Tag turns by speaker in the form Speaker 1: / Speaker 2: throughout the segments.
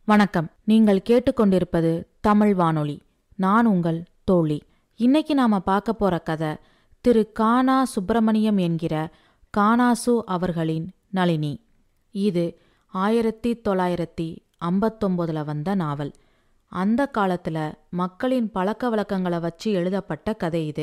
Speaker 1: வணக்கம் நீங்கள் கேட்டுக்கொண்டிருப்பது தமிழ் வானொலி நான் உங்கள் தோழி இன்னைக்கு நாம பார்க்க போற கதை திரு கானா சுப்பிரமணியம் என்கிற கானாசு அவர்களின் நளினி இது ஆயிரத்தி தொள்ளாயிரத்தி ஐம்பத்தொம்போதுல வந்த நாவல் அந்த காலத்துல மக்களின் பழக்க வழக்கங்களை வச்சு எழுதப்பட்ட கதை இது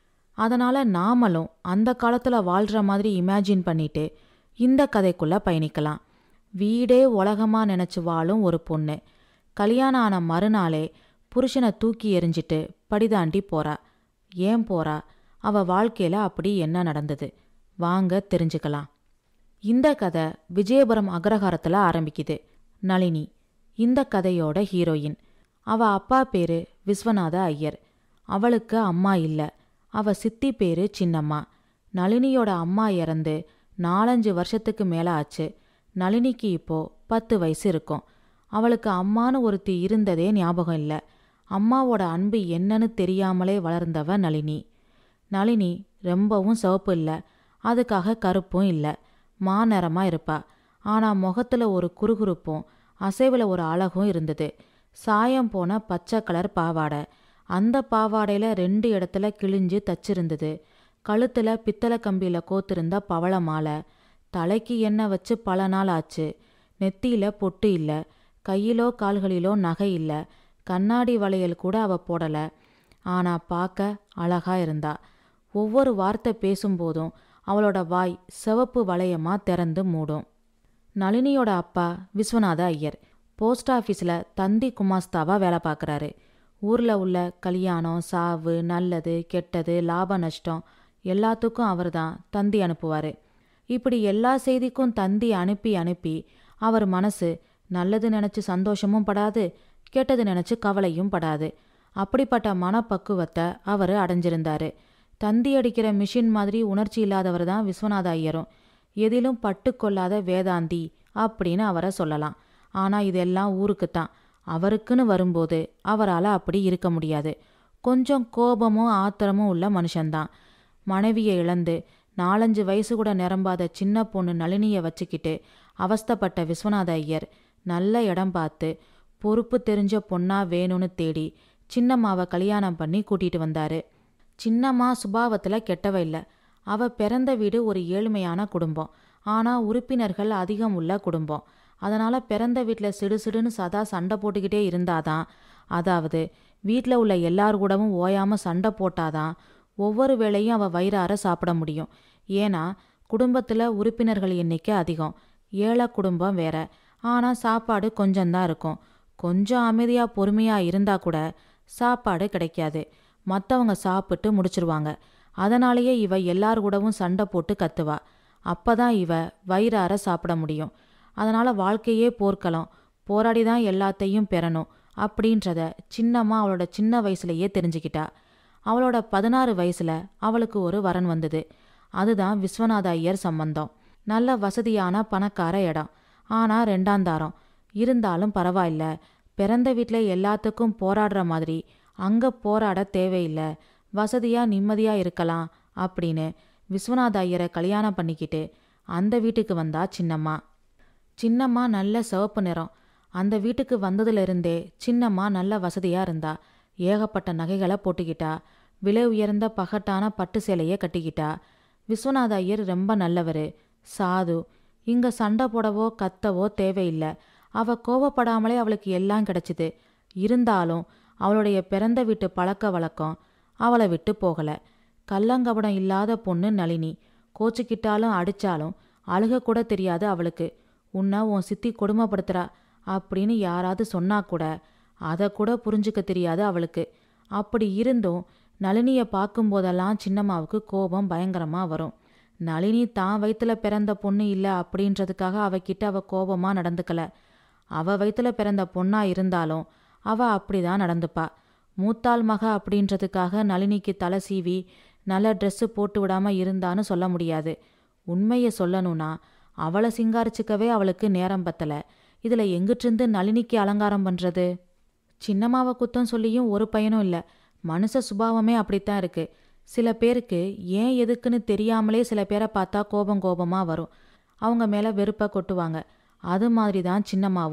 Speaker 1: அதனால நாமளும் அந்த காலத்துல வாழ்ற மாதிரி இமேஜின் பண்ணிட்டு இந்த கதைக்குள்ள பயணிக்கலாம் வீடே உலகமா நினைச்சு வாழும் ஒரு பொண்ணு கல்யாணம் ஆன மறுநாளே புருஷனை தூக்கி எறிஞ்சிட்டு படிதாண்டி போறா ஏன் போறா அவ வாழ்க்கையில அப்படி என்ன நடந்தது வாங்க தெரிஞ்சுக்கலாம் இந்த கதை விஜயபுரம் அக்ரஹாரத்துல ஆரம்பிக்குது நளினி இந்த கதையோட ஹீரோயின் அவ அப்பா பேரு விஸ்வநாத ஐயர் அவளுக்கு அம்மா இல்ல அவ சித்தி பேரு சின்னம்மா நளினியோட அம்மா இறந்து நாலஞ்சு வருஷத்துக்கு மேல ஆச்சு நளினிக்கு இப்போ பத்து வயசு இருக்கும் அவளுக்கு அம்மான்னு ஒருத்தி இருந்ததே ஞாபகம் இல்ல அம்மாவோட அன்பு என்னன்னு தெரியாமலே வளர்ந்தவ நளினி நளினி ரொம்பவும் சிவப்பு இல்ல அதுக்காக கருப்பும் இல்ல மாநிறமா இருப்பா ஆனா முகத்துல ஒரு குறுகுறுப்பும் அசைவுல ஒரு அழகும் இருந்தது சாயம் போன பச்சை கலர் பாவாடை அந்த பாவாடையில ரெண்டு இடத்துல கிழிஞ்சு தச்சிருந்தது கழுத்துல பித்தளை கம்பியில கோத்திருந்த பவள மாலை தலைக்கு எண்ணெய் வச்சு பல நாள் ஆச்சு நெத்தியில பொட்டு இல்ல கையிலோ கால்களிலோ நகை இல்ல கண்ணாடி வளையல் கூட அவ போடல ஆனா பார்க்க அழகா இருந்தா ஒவ்வொரு வார்த்தை பேசும்போதும் அவளோட வாய் சிவப்பு வளையமா திறந்து மூடும் நளினியோட அப்பா விஸ்வநாத ஐயர் போஸ்ட் ஆஃபீஸில் தந்தி குமாஸ்தாவா வேலை பார்க்குறாரு ஊரில் உள்ள கல்யாணம் சாவு நல்லது கெட்டது லாப நஷ்டம் எல்லாத்துக்கும் அவர் தான் தந்தி அனுப்புவார் இப்படி எல்லா செய்திக்கும் தந்தி அனுப்பி அனுப்பி அவர் மனசு நல்லது நினச்சி சந்தோஷமும் படாது கெட்டது நினச்சி கவலையும் படாது அப்படிப்பட்ட மனப்பக்குவத்தை அவர் அடைஞ்சிருந்தாரு தந்தி அடிக்கிற மிஷின் மாதிரி உணர்ச்சி இல்லாதவர் தான் விஸ்வநாத ஐயரும் எதிலும் பட்டுக்கொள்ளாத வேதாந்தி அப்படின்னு அவரை சொல்லலாம் ஆனா இதெல்லாம் ஊருக்குத்தான் அவருக்குன்னு வரும்போது அவரால் அப்படி இருக்க முடியாது கொஞ்சம் கோபமும் ஆத்திரமும் உள்ள மனுஷன்தான் மனைவியை இழந்து நாலஞ்சு வயசு கூட நிரம்பாத சின்ன பொண்ணு நளினிய வச்சுக்கிட்டு அவஸ்தப்பட்ட விஸ்வநாத ஐயர் நல்ல இடம் பார்த்து பொறுப்பு தெரிஞ்ச பொண்ணா வேணும்னு தேடி சின்னம்மாவை கல்யாணம் பண்ணி கூட்டிட்டு வந்தாரு சின்னம்மா சுபாவத்துல கெட்டவ இல்ல அவ பிறந்த வீடு ஒரு ஏழ்மையான குடும்பம் ஆனா உறுப்பினர்கள் அதிகம் உள்ள குடும்பம் அதனால பிறந்த வீட்டில் சிடுசிடுன்னு சதா சண்டை போட்டுக்கிட்டே இருந்தாதான் அதாவது வீட்டில் உள்ள எல்லார் கூடவும் ஓயாம சண்டை போட்டாதான் ஒவ்வொரு வேளையும் அவ வயிறார சாப்பிட முடியும் ஏன்னா குடும்பத்துல உறுப்பினர்கள் எண்ணிக்கை அதிகம் ஏழை குடும்பம் வேற ஆனா சாப்பாடு கொஞ்சம்தான் இருக்கும் கொஞ்சம் அமைதியா பொறுமையா இருந்தா கூட சாப்பாடு கிடைக்காது மற்றவங்க சாப்பிட்டு முடிச்சிருவாங்க அதனாலேயே இவ எல்லார் கூடவும் சண்டை போட்டு கத்துவா அப்பதான் இவ வயிறார சாப்பிட முடியும் அதனால வாழ்க்கையே போர்க்களம் போராடி தான் எல்லாத்தையும் பெறணும் அப்படின்றத சின்னம்மா அவளோட சின்ன வயசுலயே தெரிஞ்சுக்கிட்டா அவளோட பதினாறு வயசுல அவளுக்கு ஒரு வரன் வந்தது அதுதான் விஸ்வநாத ஐயர் சம்பந்தம் நல்ல வசதியான பணக்கார இடம் ஆனா ரெண்டாந்தாரம் இருந்தாலும் பரவாயில்ல பிறந்த வீட்டில் எல்லாத்துக்கும் போராடுற மாதிரி அங்க போராட தேவையில்லை வசதியா நிம்மதியா இருக்கலாம் அப்படின்னு விஸ்வநாத ஐயரை கல்யாணம் பண்ணிக்கிட்டு அந்த வீட்டுக்கு வந்தா சின்னம்மா சின்னம்மா நல்ல சிவப்பு நிறம் அந்த வீட்டுக்கு வந்ததுலேருந்தே சின்னம்மா நல்ல வசதியா இருந்தா ஏகப்பட்ட நகைகளை போட்டுக்கிட்டா விலை உயர்ந்த பகட்டான பட்டு சேலையை கட்டிக்கிட்டா விஸ்வநாத ஐயர் ரொம்ப நல்லவர் சாது இங்க சண்டை போடவோ கத்தவோ தேவையில்லை அவ கோவப்படாமலே அவளுக்கு எல்லாம் கிடைச்சிது இருந்தாலும் அவளுடைய பிறந்த வீட்டு பழக்க வழக்கம் அவளை விட்டு போகல கள்ளங்கபடம் இல்லாத பொண்ணு நளினி கோச்சுக்கிட்டாலும் அடிச்சாலும் அழுக கூட தெரியாது அவளுக்கு உன்னை உன் சித்தி கொடுமைப்படுத்துறா அப்படின்னு யாராவது சொன்னா கூட அதை கூட புரிஞ்சுக்க தெரியாது அவளுக்கு அப்படி இருந்தும் நளினியை பார்க்கும்போதெல்லாம் சின்னம்மாவுக்கு கோபம் பயங்கரமா வரும் நளினி தான் வயித்துல பிறந்த பொண்ணு இல்ல அப்படின்றதுக்காக அவகிட்ட அவ கோபமா நடந்துக்கல அவ வயித்துல பிறந்த பொண்ணா இருந்தாலும் அவ அப்படிதான் நடந்துப்பா மூத்தாள் மக அப்படின்றதுக்காக நளினிக்கு தலை சீவி நல்ல ட்ரெஸ்ஸு போட்டு விடாம இருந்தான்னு சொல்ல முடியாது உண்மையை சொல்லணும்னா அவளை சிங்காரிச்சுக்கவே அவளுக்கு நேரம் பத்தல இதுல எங்கிட்டிருந்து நளினிக்கு அலங்காரம் பண்றது சின்னம்மாவை குத்தம் சொல்லியும் ஒரு பயனும் இல்ல மனுஷ சுபாவமே அப்படித்தான் இருக்கு சில பேருக்கு ஏன் எதுக்குன்னு தெரியாமலே சில பேரை பார்த்தா கோபம் கோபமா வரும் அவங்க மேல வெறுப்பை கொட்டுவாங்க அது மாதிரி தான் சின்னம்மாவும்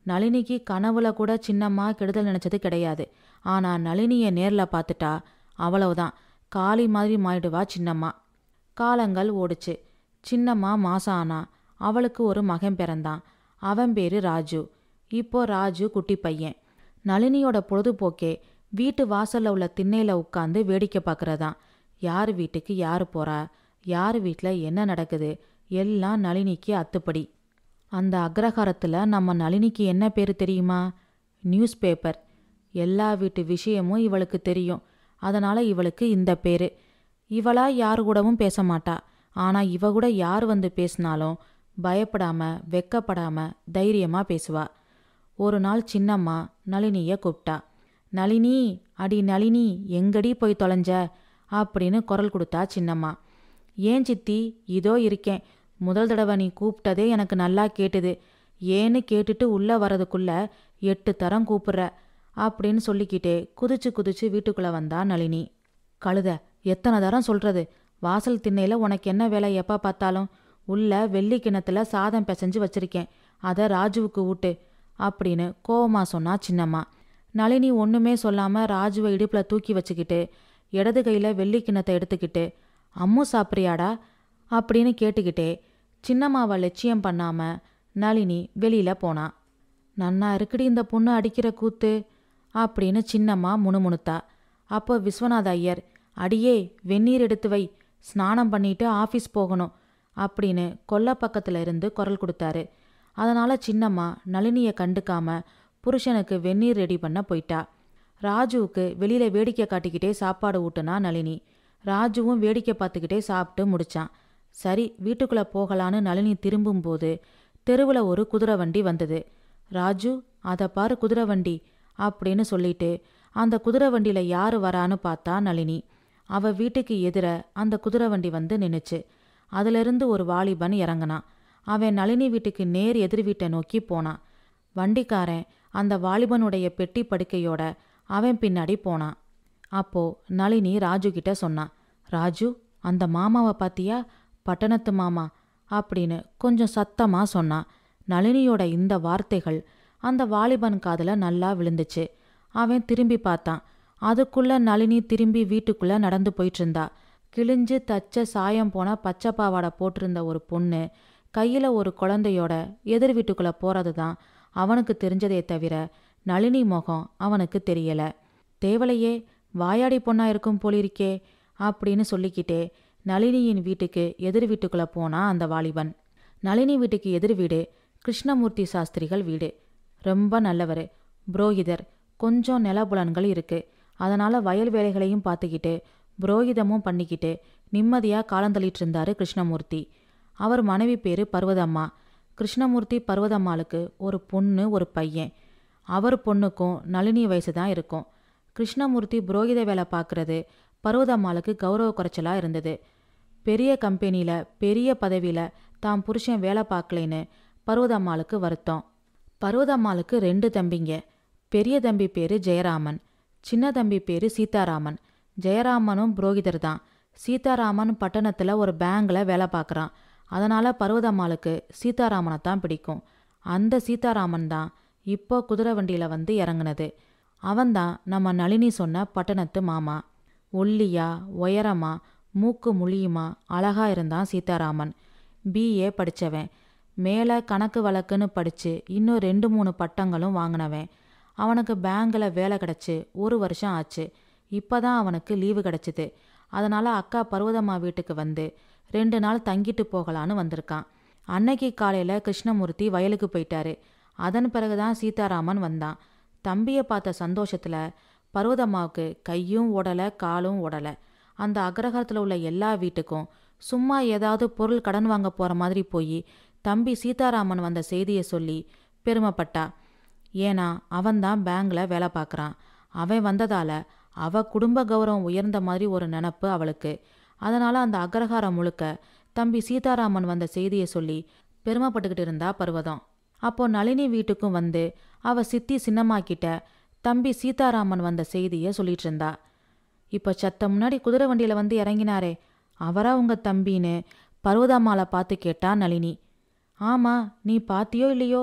Speaker 1: நளினிக்கு கனவுல கூட சின்னம்மா கெடுதல் நினைச்சது கிடையாது ஆனா நளினிய நேர்ல பார்த்துட்டா அவ்வளவுதான் காளி மாதிரி மாறிடுவா சின்னம்மா காலங்கள் ஓடுச்சு சின்னம்மா மாசம் ஆனா அவளுக்கு ஒரு மகன் பிறந்தான் அவன் பேரு ராஜு இப்போ ராஜு குட்டி பையன் நளினியோட பொழுதுபோக்கே வீட்டு வாசல்ல உள்ள திண்ணையில உட்காந்து வேடிக்கை பார்க்கறதான் யார் வீட்டுக்கு யார் போறா யார் வீட்டில் என்ன நடக்குது எல்லாம் நளினிக்கு அத்துப்படி அந்த அக்ரஹாரத்தில் நம்ம நளினிக்கு என்ன பேர் தெரியுமா நியூஸ் பேப்பர் எல்லா வீட்டு விஷயமும் இவளுக்கு தெரியும் அதனால இவளுக்கு இந்த பேரு இவளா யார் கூடவும் பேச மாட்டா ஆனா இவ கூட யார் வந்து பேசினாலும் பயப்படாம வெக்கப்படாம தைரியமா பேசுவா ஒரு நாள் சின்னம்மா நளினிய கூப்பிட்டா நளினி அடி நளினி எங்கடி போய் தொலைஞ்ச அப்படின்னு குரல் கொடுத்தா சின்னம்மா ஏன் சித்தி இதோ இருக்கேன் முதல் தடவை நீ கூப்பிட்டதே எனக்கு நல்லா கேட்டுது ஏன்னு கேட்டுட்டு உள்ள வரதுக்குள்ள எட்டு தரம் கூப்பிடுற அப்படின்னு சொல்லிக்கிட்டே குதிச்சு குதிச்சு வீட்டுக்குள்ள வந்தா நளினி கழுத எத்தனை தரம் சொல்றது வாசல் திண்ணையில உனக்கு என்ன வேலை எப்ப பார்த்தாலும் உள்ள வெள்ளி கிணத்துல சாதம் பிசைஞ்சு வச்சிருக்கேன் அத ராஜுவுக்கு ஊட்டு அப்படின்னு கோவமா சொன்னா சின்னம்மா நளினி ஒண்ணுமே சொல்லாம ராஜுவை இடுப்புல தூக்கி வச்சுக்கிட்டு இடது கையில வெள்ளி கிண்ணத்தை எடுத்துக்கிட்டு அம்மு சாப்பிட்றியாடா அப்படின்னு கேட்டுக்கிட்டே சின்னம்மாவை லட்சியம் பண்ணாம நளினி வெளியில போனா நன்னா இருக்குடி இந்த பொண்ணு அடிக்கிற கூத்து அப்படின்னு சின்னம்மா முணுமுணுத்தா அப்போ விஸ்வநாத ஐயர் அடியே வெந்நீர் எடுத்து வை ஸ்நானம் பண்ணிட்டு ஆஃபீஸ் போகணும் அப்படின்னு கொல்ல பக்கத்துல இருந்து குரல் கொடுத்தாரு அதனால சின்னம்மா நளினிய கண்டுக்காம புருஷனுக்கு வெந்நீர் ரெடி பண்ண போயிட்டா ராஜுவுக்கு வெளியில வேடிக்கை காட்டிக்கிட்டே சாப்பாடு ஊட்டுனா நளினி ராஜுவும் வேடிக்கை பார்த்துக்கிட்டே சாப்பிட்டு முடிச்சான் சரி வீட்டுக்குள்ள போகலான்னு நளினி திரும்பும்போது தெருவுல ஒரு குதிரை வண்டி வந்தது ராஜு அதை பாரு குதிரை வண்டி அப்படின்னு சொல்லிட்டு அந்த குதிரை வண்டியில யாரு வரான்னு பார்த்தா நளினி அவ வீட்டுக்கு எதிர அந்த குதிரை வண்டி வந்து நின்னுச்சு அதிலிருந்து ஒரு வாலிபன் இறங்கினான் அவன் நளினி வீட்டுக்கு நேர் எதிர் வீட்டை நோக்கி போனான் வண்டிக்காரன் அந்த வாலிபனுடைய பெட்டி படுக்கையோட அவன் பின்னாடி போனான் அப்போ நளினி ராஜு கிட்ட சொன்னான் ராஜு அந்த மாமாவை பாத்தியா பட்டணத்து மாமா அப்படின்னு கொஞ்சம் சத்தமா சொன்னான் நளினியோட இந்த வார்த்தைகள் அந்த வாலிபன் காதுல நல்லா விழுந்துச்சு அவன் திரும்பி பார்த்தான் அதுக்குள்ள நளினி திரும்பி வீட்டுக்குள்ள நடந்து போயிட்டு இருந்தா கிழிஞ்சு தச்ச சாயம் போன பச்சை பாவாடை போட்டிருந்த ஒரு பொண்ணு கையில ஒரு குழந்தையோட எதிர் வீட்டுக்குள்ள போறது தான் அவனுக்கு தெரிஞ்சதே தவிர நளினி முகம் அவனுக்கு தெரியல தேவலையே வாயாடி பொண்ணா இருக்கும் போலிருக்கே அப்படின்னு சொல்லிக்கிட்டே நளினியின் வீட்டுக்கு எதிர் வீட்டுக்குள்ள போனா அந்த வாலிபன் நளினி வீட்டுக்கு எதிர் வீடு கிருஷ்ணமூர்த்தி சாஸ்திரிகள் வீடு ரொம்ப நல்லவர் புரோகிதர் கொஞ்சம் நிலபுலன்கள் இருக்கு அதனால வயல் வேலைகளையும் பார்த்துக்கிட்டு புரோகிதமும் பண்ணிக்கிட்டு நிம்மதியா காலந்தள்ளிட்டு இருந்தாரு கிருஷ்ணமூர்த்தி அவர் மனைவி பேரு பர்வதம்மா கிருஷ்ணமூர்த்தி பர்வதம்மாளுக்கு ஒரு பொண்ணு ஒரு பையன் அவர் பொண்ணுக்கும் நளினி வயசு தான் இருக்கும் கிருஷ்ணமூர்த்தி புரோகித வேலை பார்க்கறது பர்வதம்மாளுக்கு கௌரவ குறைச்சலா இருந்தது பெரிய கம்பெனியில பெரிய பதவியில தாம் புருஷன் வேலை பார்க்கலைன்னு பர்வதம்மாளுக்கு வருத்தம் பர்வதம்மாளுக்கு ரெண்டு தம்பிங்க பெரிய தம்பி பேரு ஜெயராமன் சின்ன தம்பி பேரு சீதாராமன் ஜெயராமனும் புரோகிதர் தான் சீதாராமன் பட்டணத்துல ஒரு பேங்க்ல வேலை பார்க்கறான் அதனால பர்வதம்மாளுக்கு சீதாராமனை தான் பிடிக்கும் அந்த சீதாராமன் தான் இப்போ குதிரை வண்டியில வந்து இறங்குனது அவன்தான் நம்ம நளினி சொன்ன பட்டணத்து மாமா ஒல்லியா உயரமா மூக்கு முழியுமா அழகா இருந்தான் சீதாராமன் பிஏ படிச்சவன் மேலே கணக்கு வழக்குன்னு படிச்சு இன்னும் ரெண்டு மூணு பட்டங்களும் வாங்கினவன் அவனுக்கு பேங்க்ல வேலை கிடைச்சு ஒரு வருஷம் ஆச்சு இப்பதான் அவனுக்கு லீவு கிடைச்சிது அதனால அக்கா பர்வதம்மா வீட்டுக்கு வந்து ரெண்டு நாள் தங்கிட்டு போகலான்னு வந்திருக்கான் அன்னைக்கு காலையில கிருஷ்ணமூர்த்தி வயலுக்கு போயிட்டாரு அதன் பிறகுதான் சீதாராமன் வந்தான் தம்பியை பார்த்த சந்தோஷத்துல பர்வதம்மாவுக்கு கையும் ஓடல காலும் ஓடல அந்த அக்ரஹாரத்தில் உள்ள எல்லா வீட்டுக்கும் சும்மா ஏதாவது பொருள் கடன் வாங்க போற மாதிரி போய் தம்பி சீதாராமன் வந்த செய்தியை சொல்லி பெருமைப்பட்டா ஏன்னா அவன்தான் பேங்க்ல வேலை பார்க்கறான் அவன் வந்ததால அவ குடும்ப கௌரவம் உயர்ந்த மாதிரி ஒரு நினப்பு அவளுக்கு அதனால அந்த அக்ரஹாரம் முழுக்க தம்பி சீதாராமன் வந்த செய்தியை சொல்லி பெருமைப்பட்டுக்கிட்டு இருந்தா பர்வதம் அப்போ நளினி வீட்டுக்கும் வந்து அவ சித்தி சின்னம்மா கிட்ட தம்பி சீதாராமன் வந்த செய்தியை சொல்லிட்டு இருந்தா இப்ப சத்த முன்னாடி குதிரை வண்டியில வந்து இறங்கினாரே அவரா உங்க தம்பின்னு பர்வதம்மாளை பார்த்து கேட்டா நளினி ஆமா நீ பாத்தியோ இல்லையோ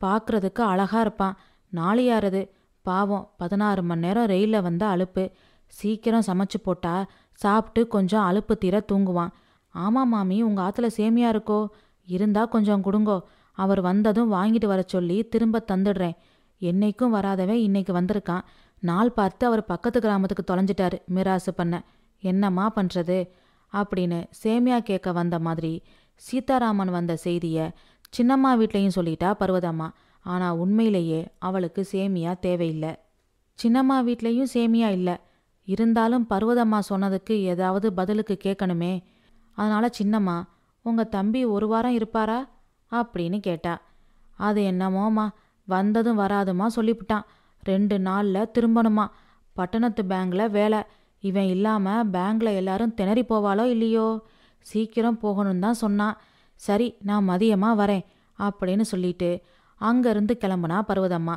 Speaker 1: பார்க்கறதுக்கு அழகா இருப்பான் நாளையாரது பாவம் பதினாறு மணி நேரம் ரயிலில் வந்த அலுப்பு சீக்கிரம் சமைச்சு போட்டா சாப்பிட்டு கொஞ்சம் அலுப்பு தீர தூங்குவான் ஆமாம் மாமி உங்கள் ஆற்றுல சேமியா இருக்கோ இருந்தா கொஞ்சம் கொடுங்கோ அவர் வந்ததும் வாங்கிட்டு வர சொல்லி திரும்ப தந்துடுறேன் என்னைக்கும் வராதவன் இன்னைக்கு வந்திருக்கான் நாள் பார்த்து அவர் பக்கத்து கிராமத்துக்கு தொலைஞ்சிட்டாரு மிராசு பண்ண என்னம்மா பண்ணுறது அப்படின்னு சேமியா கேட்க வந்த மாதிரி சீதாராமன் வந்த செய்தியை சின்னம்மா வீட்லேயும் சொல்லிட்டா பர்வதம்மா ஆனால் உண்மையிலேயே அவளுக்கு சேமியா தேவையில்லை சின்னம்மா வீட்லேயும் சேமியா இல்லை இருந்தாலும் பர்வதம்மா சொன்னதுக்கு ஏதாவது பதிலுக்கு கேட்கணுமே அதனால சின்னம்மா உங்கள் தம்பி ஒரு வாரம் இருப்பாரா அப்படின்னு கேட்டா அது என்னமோம்மா வந்ததும் வராதுமா சொல்லிவிட்டான் ரெண்டு நாளில் திரும்பணுமா பட்டணத்து பேங்க்ல வேலை இவன் இல்லாமல் பேங்க்ல எல்லாரும் திணறி போவாளோ இல்லையோ சீக்கிரம் போகணும் தான் சொன்னான் சரி நான் மதியமாக வரேன் அப்படின்னு சொல்லிட்டு அங்கேருந்து கிளம்புனா பர்வதம்மா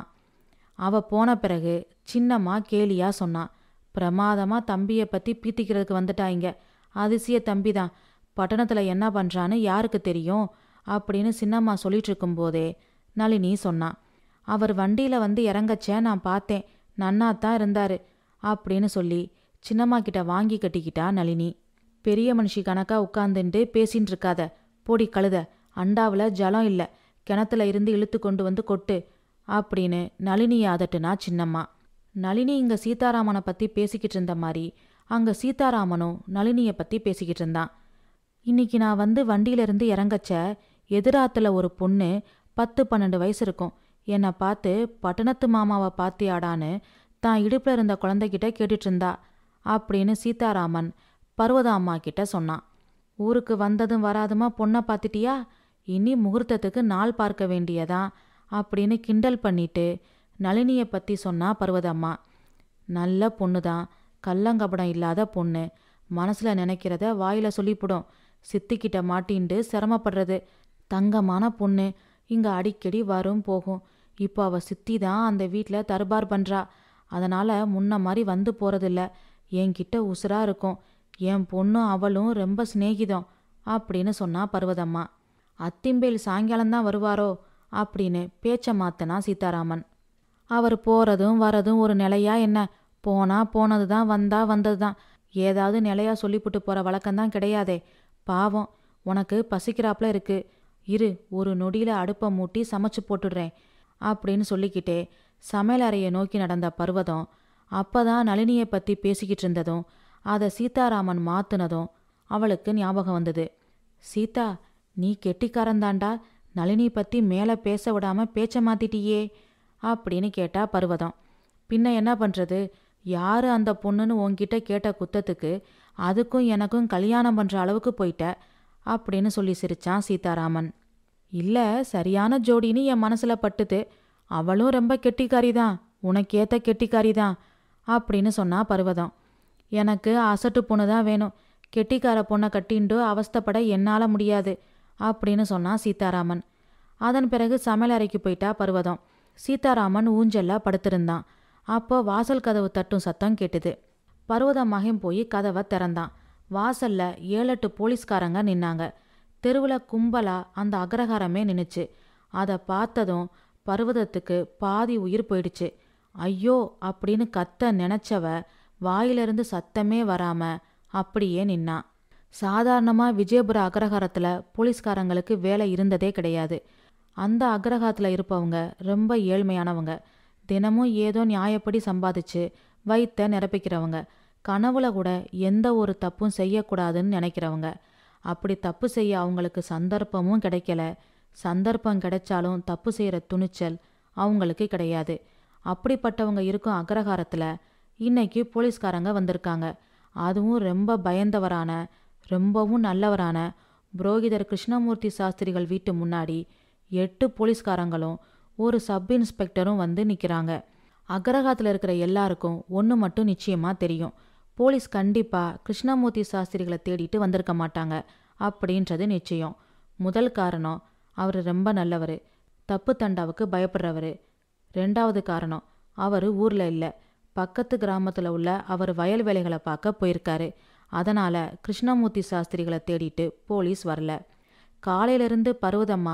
Speaker 1: அவ போன பிறகு சின்னம்மா கேலியா சொன்னான் பிரமாதமா தம்பியை பற்றி பீத்திக்கிறதுக்கு வந்துட்டா இங்க அதிசய தம்பி தான் பட்டணத்தில் என்ன பண்ணுறான்னு யாருக்கு தெரியும் அப்படின்னு சின்னம்மா சொல்லிட்டு இருக்கும்போதே நளினி சொன்னான் அவர் வண்டியில் வந்து இறங்கச்ச நான் பார்த்தேன் நன்னா தான் இருந்தாரு அப்படின்னு சொல்லி சின்னம்மா கிட்ட வாங்கி கட்டிக்கிட்டா நளினி பெரிய மனுஷி கணக்கா உட்காந்துட்டு பேசின்னு இருக்காத போடி கழுத அண்டாவில் ஜலம் இல்லை கிணத்துல இருந்து இழுத்து கொண்டு வந்து கொட்டு அப்படின்னு நளினியை அதட்டுனா சின்னம்மா நளினி இங்க சீதாராமனை பத்தி பேசிக்கிட்டு இருந்த மாதிரி அங்க சீதாராமனும் நளினியை பத்தி பேசிக்கிட்டு இருந்தான் இன்னைக்கு நான் வந்து வண்டியிலிருந்து இறங்கச்ச எதிராத்துல ஒரு பொண்ணு பத்து பன்னெண்டு வயசு இருக்கும் என்னை பார்த்து பட்டணத்து மாமாவை பாத்தியாடான்னு தான் இடுப்புல இருந்த குழந்தைகிட்ட கேட்டுட்டு இருந்தா அப்படின்னு சீதாராமன் பர்வத அம்மா கிட்ட சொன்னான் ஊருக்கு வந்ததும் வராதுமா பொண்ணை பார்த்துட்டியா இனி முகூர்த்தத்துக்கு நாள் பார்க்க வேண்டியதான் அப்படின்னு கிண்டல் பண்ணிட்டு நளினியை பற்றி சொன்னா பர்வதம்மா நல்ல பொண்ணு தான் கள்ளங்கபடம் இல்லாத பொண்ணு மனசில் நினைக்கிறத வாயில சொல்லிப்புடும் சித்திக்கிட்ட மாட்டின்ட்டு சிரமப்படுறது தங்கமான பொண்ணு இங்கே அடிக்கடி வரும் போகும் இப்போ அவ சித்தி தான் அந்த வீட்டில் தர்பார் பண்ணுறா அதனால் முன்ன மாதிரி வந்து போகிறதில்ல என்கிட்ட உசுரா இருக்கும் என் பொண்ணும் அவளும் ரொம்ப சிநேகிதம் அப்படின்னு சொன்னா பர்வதம்மா அத்திம்பேல் சாயங்காலம்தான் வருவாரோ அப்படின்னு பேச்ச மாத்தனா சீதாராமன் அவர் போறதும் வரதும் ஒரு நிலையா என்ன போனா போனது தான் வந்தா வந்தது தான் ஏதாவது நிலையா சொல்லிப்புட்டு போற வழக்கம்தான் கிடையாதே பாவம் உனக்கு பசிக்கிறாப்புல இருக்கு இரு ஒரு நொடியில அடுப்பை மூட்டி சமைச்சு போட்டுடுறேன் அப்படின்னு சொல்லிக்கிட்டே சமையல் அறையை நோக்கி நடந்த பர்வதம் அப்பதான் நளினியை பத்தி பேசிக்கிட்டு இருந்ததும் அதை சீதாராமன் மாத்துனதும் அவளுக்கு ஞாபகம் வந்தது சீதா நீ கெட்டிக்காரந்தாண்டா நளினி பத்தி மேலே பேச விடாம பேச்ச மாத்திட்டியே அப்படின்னு கேட்டா பர்வதம் பின்ன என்ன பண்றது யாரு அந்த பொண்ணுன்னு உன்கிட்ட கேட்ட குத்தத்துக்கு அதுக்கும் எனக்கும் கல்யாணம் பண்ற அளவுக்கு போயிட்ட அப்படின்னு சொல்லி சிரிச்சான் சீதாராமன் இல்ல சரியான ஜோடின்னு என் மனசுல பட்டுது அவளும் ரொம்ப கெட்டிக்காரி தான் உனக்கேத்த கெட்டிக்காரி தான் அப்படின்னு சொன்னா பர்வதம் எனக்கு அசட்டு பொண்ணு தான் வேணும் கெட்டிக்கார பொண்ணை கட்டிண்டு அவஸ்தைப்பட என்னால முடியாது அப்படின்னு சொன்னான் சீதாராமன் அதன் பிறகு சமையல் அறைக்கு போயிட்டா பர்வதம் சீதாராமன் ஊஞ்சல்ல படுத்திருந்தான் அப்போ வாசல் கதவு தட்டும் சத்தம் கேட்டுது பர்வத மகன் போய் கதவை திறந்தான் வாசல்ல ஏழெட்டு போலீஸ்காரங்க நின்னாங்க தெருவில் கும்பலா அந்த அக்ரஹாரமே நின்னுச்சு அதை பார்த்ததும் பர்வதத்துக்கு பாதி உயிர் போயிடுச்சு ஐயோ அப்படின்னு கத்த நினைச்சவ வாயிலிருந்து சத்தமே வராம அப்படியே நின்னான் சாதாரணமா விஜயபுர அக்ரஹாரத்துல போலீஸ்காரங்களுக்கு வேலை இருந்ததே கிடையாது அந்த அக்ரஹாரத்துல இருப்பவங்க ரொம்ப ஏழ்மையானவங்க தினமும் ஏதோ நியாயப்படி சம்பாதிச்சு வயித்த நிரப்பிக்கிறவங்க கனவுல கூட எந்த ஒரு தப்பும் செய்யக்கூடாதுன்னு நினைக்கிறவங்க அப்படி தப்பு செய்ய அவங்களுக்கு சந்தர்ப்பமும் கிடைக்கல சந்தர்ப்பம் கிடைச்சாலும் தப்பு செய்யற துணிச்சல் அவங்களுக்கு கிடையாது அப்படிப்பட்டவங்க இருக்கும் அக்ரஹாரத்துல இன்னைக்கு போலீஸ்காரங்க வந்திருக்காங்க அதுவும் ரொம்ப பயந்தவரான ரொம்பவும் நல்லவரான புரோகிதர் கிருஷ்ணமூர்த்தி சாஸ்திரிகள் வீட்டு முன்னாடி எட்டு போலீஸ்காரங்களும் ஒரு சப் இன்ஸ்பெக்டரும் வந்து நிற்கிறாங்க அக்ரஹாரத்தில் இருக்கிற எல்லாருக்கும் ஒன்று மட்டும் நிச்சயமா தெரியும் போலீஸ் கண்டிப்பா கிருஷ்ணமூர்த்தி சாஸ்திரிகளை தேடிட்டு வந்திருக்க மாட்டாங்க அப்படின்றது நிச்சயம் முதல் காரணம் அவர் ரொம்ப நல்லவர் தப்பு தண்டாவுக்கு பயப்படுறவர் ரெண்டாவது காரணம் அவர் ஊர்ல இல்லை பக்கத்து கிராமத்துல உள்ள அவர் வயல் வேலைகளை பார்க்க போயிருக்காரு அதனால கிருஷ்ணமூர்த்தி சாஸ்திரிகளை தேடிட்டு போலீஸ் வரல காலையிலிருந்து பர்வதம்மா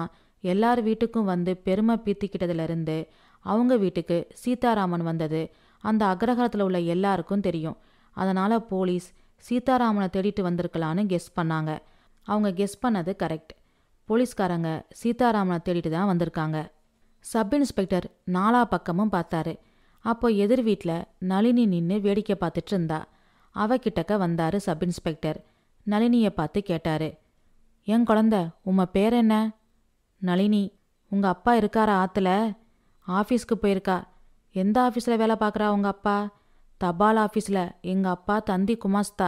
Speaker 1: எல்லார் வீட்டுக்கும் வந்து பெருமை பீத்திக்கிட்டதுலேருந்து அவங்க வீட்டுக்கு சீதாராமன் வந்தது அந்த அக்ரஹாரத்தில் உள்ள எல்லாருக்கும் தெரியும் அதனால் போலீஸ் சீதாராமனை தேடிட்டு வந்திருக்கலான்னு கெஸ் பண்ணாங்க அவங்க கெஸ் பண்ணது கரெக்ட் போலீஸ்காரங்க சீதாராமனை தேடிட்டு தான் வந்திருக்காங்க சப் இன்ஸ்பெக்டர் நாலா பக்கமும் பார்த்தாரு அப்போ எதிர் வீட்டில் நளினி நின்று வேடிக்கை பார்த்துட்டு இருந்தா அவகிட்டக்க வந்தாரு சப் இன்ஸ்பெக்டர் நளினியை பார்த்து கேட்டாரு என் குழந்த உம்ம பேர் என்ன நளினி உங்க அப்பா இருக்காரா ஆத்துல ஆஃபீஸ்க்கு போயிருக்கா எந்த ஆஃபீஸில் வேலை பார்க்குறா உங்க அப்பா தபால் ஆஃபீஸில் எங்க அப்பா தந்தி குமாஸ்தா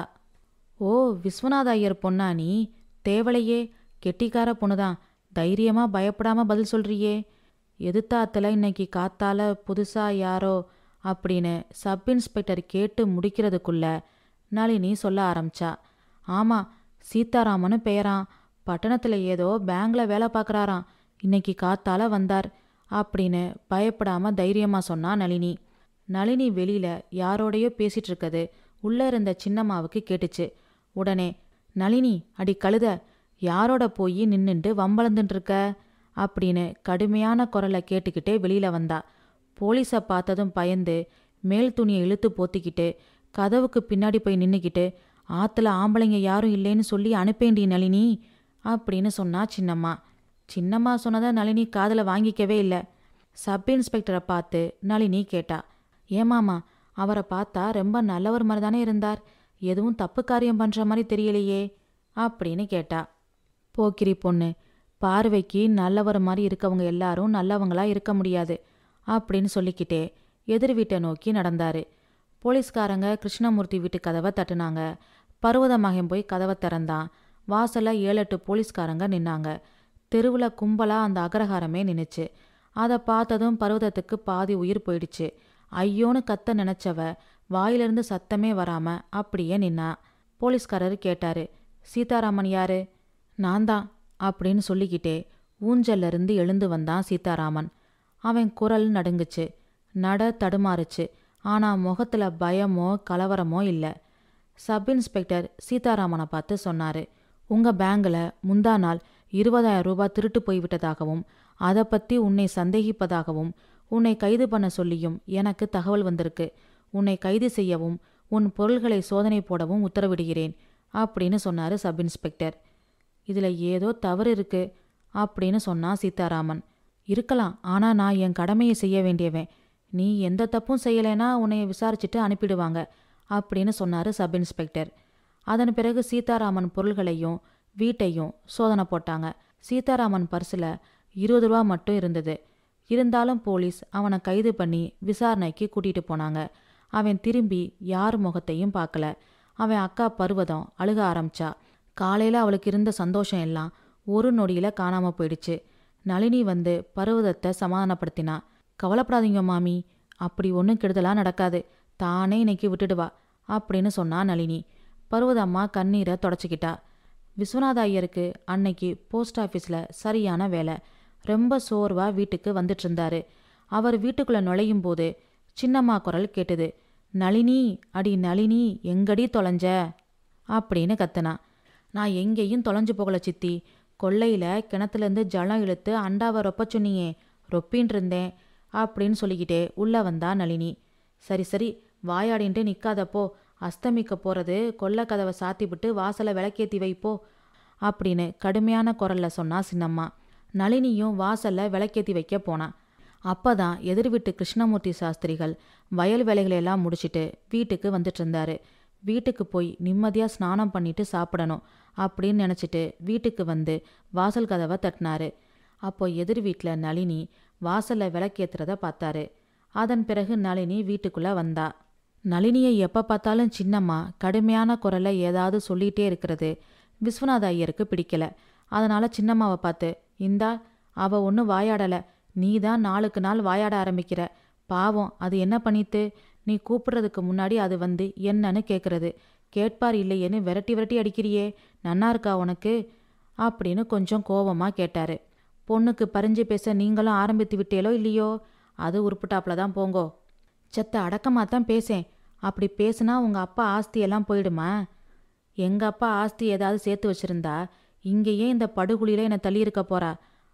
Speaker 1: ஓ விஸ்வநாத ஐயர் பொண்ணா நீ தேவலையே கெட்டிக்கார பொண்ணுதான் தைரியமா பயப்படாம பதில் சொல்றியே எதிர்த்தாத்துல இன்னைக்கு காத்தால புதுசா யாரோ அப்படின்னு சப் இன்ஸ்பெக்டர் கேட்டு முடிக்கிறதுக்குள்ள நளினி சொல்ல ஆரம்பிச்சா ஆமா சீதாராமனு பெயரான் பட்டணத்துல ஏதோ பேங்க்ல வேலை பார்க்கறாராம் இன்னைக்கு காத்தால வந்தார் அப்படின்னு பயப்படாம தைரியமா சொன்னா நளினி நளினி வெளியில யாரோடையோ பேசிட்டு இருக்கது உள்ள இருந்த சின்னம்மாவுக்கு கேட்டுச்சு உடனே நளினி அடி கழுத யாரோட போய் நின்னுண்டு வம்பளந்துட்டு இருக்க அப்படின்னு கடுமையான குரலை கேட்டுக்கிட்டே வெளியில வந்தா போலீஸை பார்த்ததும் பயந்து மேல் துணியை இழுத்து போத்திக்கிட்டு கதவுக்கு பின்னாடி போய் நின்னுக்கிட்டு ஆத்துல ஆம்பளைங்க யாரும் இல்லைன்னு சொல்லி அனுப்பேண்டி நளினி அப்படின்னு சொன்னா சின்னம்மா சின்னம்மா சொன்னதை நளினி காதுல வாங்கிக்கவே இல்லை சப் இன்ஸ்பெக்டரை பார்த்து நளினி கேட்டா ஏமாமா அவரை பார்த்தா ரொம்ப நல்லவர் மாதிரி தானே இருந்தார் எதுவும் தப்பு காரியம் பண்ற மாதிரி தெரியலையே அப்படின்னு கேட்டா போக்கிரி பொண்ணு பார்வைக்கு நல்லவர் மாதிரி இருக்கவங்க எல்லாரும் நல்லவங்களா இருக்க முடியாது அப்படின்னு சொல்லிக்கிட்டே எதிர் வீட்டை நோக்கி நடந்தாரு போலீஸ்காரங்க கிருஷ்ணமூர்த்தி வீட்டு கதவை தட்டுனாங்க பர்வத மகன் போய் கதவை திறந்தான் வாசல்ல ஏழு எட்டு போலீஸ்காரங்க நின்னாங்க தெருவில் கும்பலா அந்த அகரஹாரமே நின்னுச்சு அதை பார்த்ததும் பர்வதத்துக்கு பாதி உயிர் போயிடுச்சு ஐயோன்னு கத்த நினைச்சவ வாயிலிருந்து சத்தமே வராம அப்படியே நின்னா போலீஸ்காரர் கேட்டாரு சீதாராமன் யாரு நான் தான் அப்படின்னு சொல்லிக்கிட்டே ஊஞ்சல்ல இருந்து எழுந்து வந்தான் சீதாராமன் அவன் குரல் நடுங்குச்சு நட தடுமாறுச்சு ஆனா முகத்துல பயமோ கலவரமோ இல்ல சப் இன்ஸ்பெக்டர் சீதாராமனை பார்த்து சொன்னாரு உங்க பேங்க்ல முந்தா நாள் இருபதாயிரம் ரூபாய் திருட்டு போய்விட்டதாகவும் அதை பத்தி உன்னை சந்தேகிப்பதாகவும் உன்னை கைது பண்ண சொல்லியும் எனக்கு தகவல் வந்திருக்கு உன்னை கைது செய்யவும் உன் பொருள்களை சோதனை போடவும் உத்தரவிடுகிறேன் அப்படின்னு சொன்னாரு சப் இன்ஸ்பெக்டர் இதுல ஏதோ தவறு இருக்கு அப்படின்னு சொன்னான் சீதாராமன் இருக்கலாம் ஆனா நான் என் கடமையை செய்ய வேண்டியவன் நீ எந்த தப்பும் செய்யலைன்னா உன்னைய விசாரிச்சுட்டு அனுப்பிடுவாங்க அப்படின்னு சொன்னாரு சப் இன்ஸ்பெக்டர் அதன் பிறகு சீதாராமன் பொருள்களையும் வீட்டையும் சோதனை போட்டாங்க சீதாராமன் பர்ஸில் இருபது ரூபா மட்டும் இருந்தது இருந்தாலும் போலீஸ் அவனை கைது பண்ணி விசாரணைக்கு கூட்டிட்டு போனாங்க அவன் திரும்பி யார் முகத்தையும் பார்க்கல அவன் அக்கா பர்வதம் அழுக ஆரம்பிச்சா காலையில அவளுக்கு இருந்த சந்தோஷம் எல்லாம் ஒரு நொடியில காணாம போயிடுச்சு நளினி வந்து பர்வதத்தை சமாதானப்படுத்தினா கவலைப்படாதீங்க மாமி அப்படி ஒன்றும் கெடுதலா நடக்காது தானே இன்னைக்கு விட்டுடுவா அப்படின்னு சொன்னா நளினி பர்வதம்மா கண்ணீரை தொடச்சிக்கிட்டா விஸ்வநாத ஐயருக்கு அன்னைக்கு போஸ்ட் ஆஃபீஸில் சரியான வேலை ரொம்ப சோர்வா வீட்டுக்கு வந்துட்டு இருந்தாரு அவர் வீட்டுக்குள்ள நுழையும் போது சின்னம்மா குரல் கேட்டது நளினி அடி நளினி எங்கடி தொலைஞ்ச அப்படின்னு கத்துனா நான் எங்கேயும் தொலைஞ்சு போகல சித்தி கொல்லையில கிணத்துலேருந்து ஜலம் இழுத்து அண்டாவை ரொப்ப சொன்னியே ரொப்பின்னு இருந்தேன் அப்படின்னு சொல்லிக்கிட்டே உள்ள வந்தா நளினி சரி சரி வாயாடின்ட்டு நிக்காதப்போ அஸ்தமிக்க போறது கொல்ல கதவை சாத்திவிட்டு வாசலை விளக்கேத்தி வைப்போ அப்படின்னு கடுமையான குரல்ல சொன்னா சின்னம்மா நளினியும் வாசல்ல விளக்கேத்தி வைக்க போனா அப்பதான் எதிர் வீட்டு கிருஷ்ணமூர்த்தி சாஸ்திரிகள் வயல் வேலைகளை எல்லாம் முடிச்சிட்டு வீட்டுக்கு வந்துட்டு இருந்தாரு வீட்டுக்கு போய் நிம்மதியா ஸ்நானம் பண்ணிட்டு சாப்பிடணும் அப்படின்னு நினைச்சிட்டு வீட்டுக்கு வந்து வாசல் கதவை தட்டினாரு அப்போ எதிர் வீட்டில் நளினி வாசல்ல விளக்கேத்துறத பார்த்தாரு அதன் பிறகு நளினி வீட்டுக்குள்ள வந்தா நளினியை எப்ப பார்த்தாலும் சின்னம்மா கடுமையான குரல்ல ஏதாவது சொல்லிட்டே இருக்கிறது விஸ்வநாத ஐயருக்கு பிடிக்கல அதனால சின்னம்மாவை பார்த்து இந்தா அவ ஒன்றும் வாயாடல நீ தான் நாளுக்கு நாள் வாயாட ஆரம்பிக்கிற பாவம் அது என்ன பண்ணித்து நீ கூப்பிடுறதுக்கு முன்னாடி அது வந்து என்னன்னு கேட்கறது கேட்பார் இல்லையேன்னு விரட்டி விரட்டி அடிக்கிறியே நன்னா இருக்கா உனக்கு அப்படின்னு கொஞ்சம் கோவமா கேட்டாரு பொண்ணுக்கு பறிஞ்சு பேச நீங்களும் ஆரம்பித்து விட்டேலோ இல்லையோ அது உருப்புட்டாப்புல தான் போங்கோ செத்த அடக்கமாக தான் பேசேன் அப்படி பேசுனா உங்க அப்பா ஆஸ்தியெல்லாம் போயிடுமா எங்க அப்பா ஆஸ்தி ஏதாவது சேர்த்து வச்சிருந்தா இங்கேயே இந்த படுகுழியில என்னை தள்ளியிருக்க போறா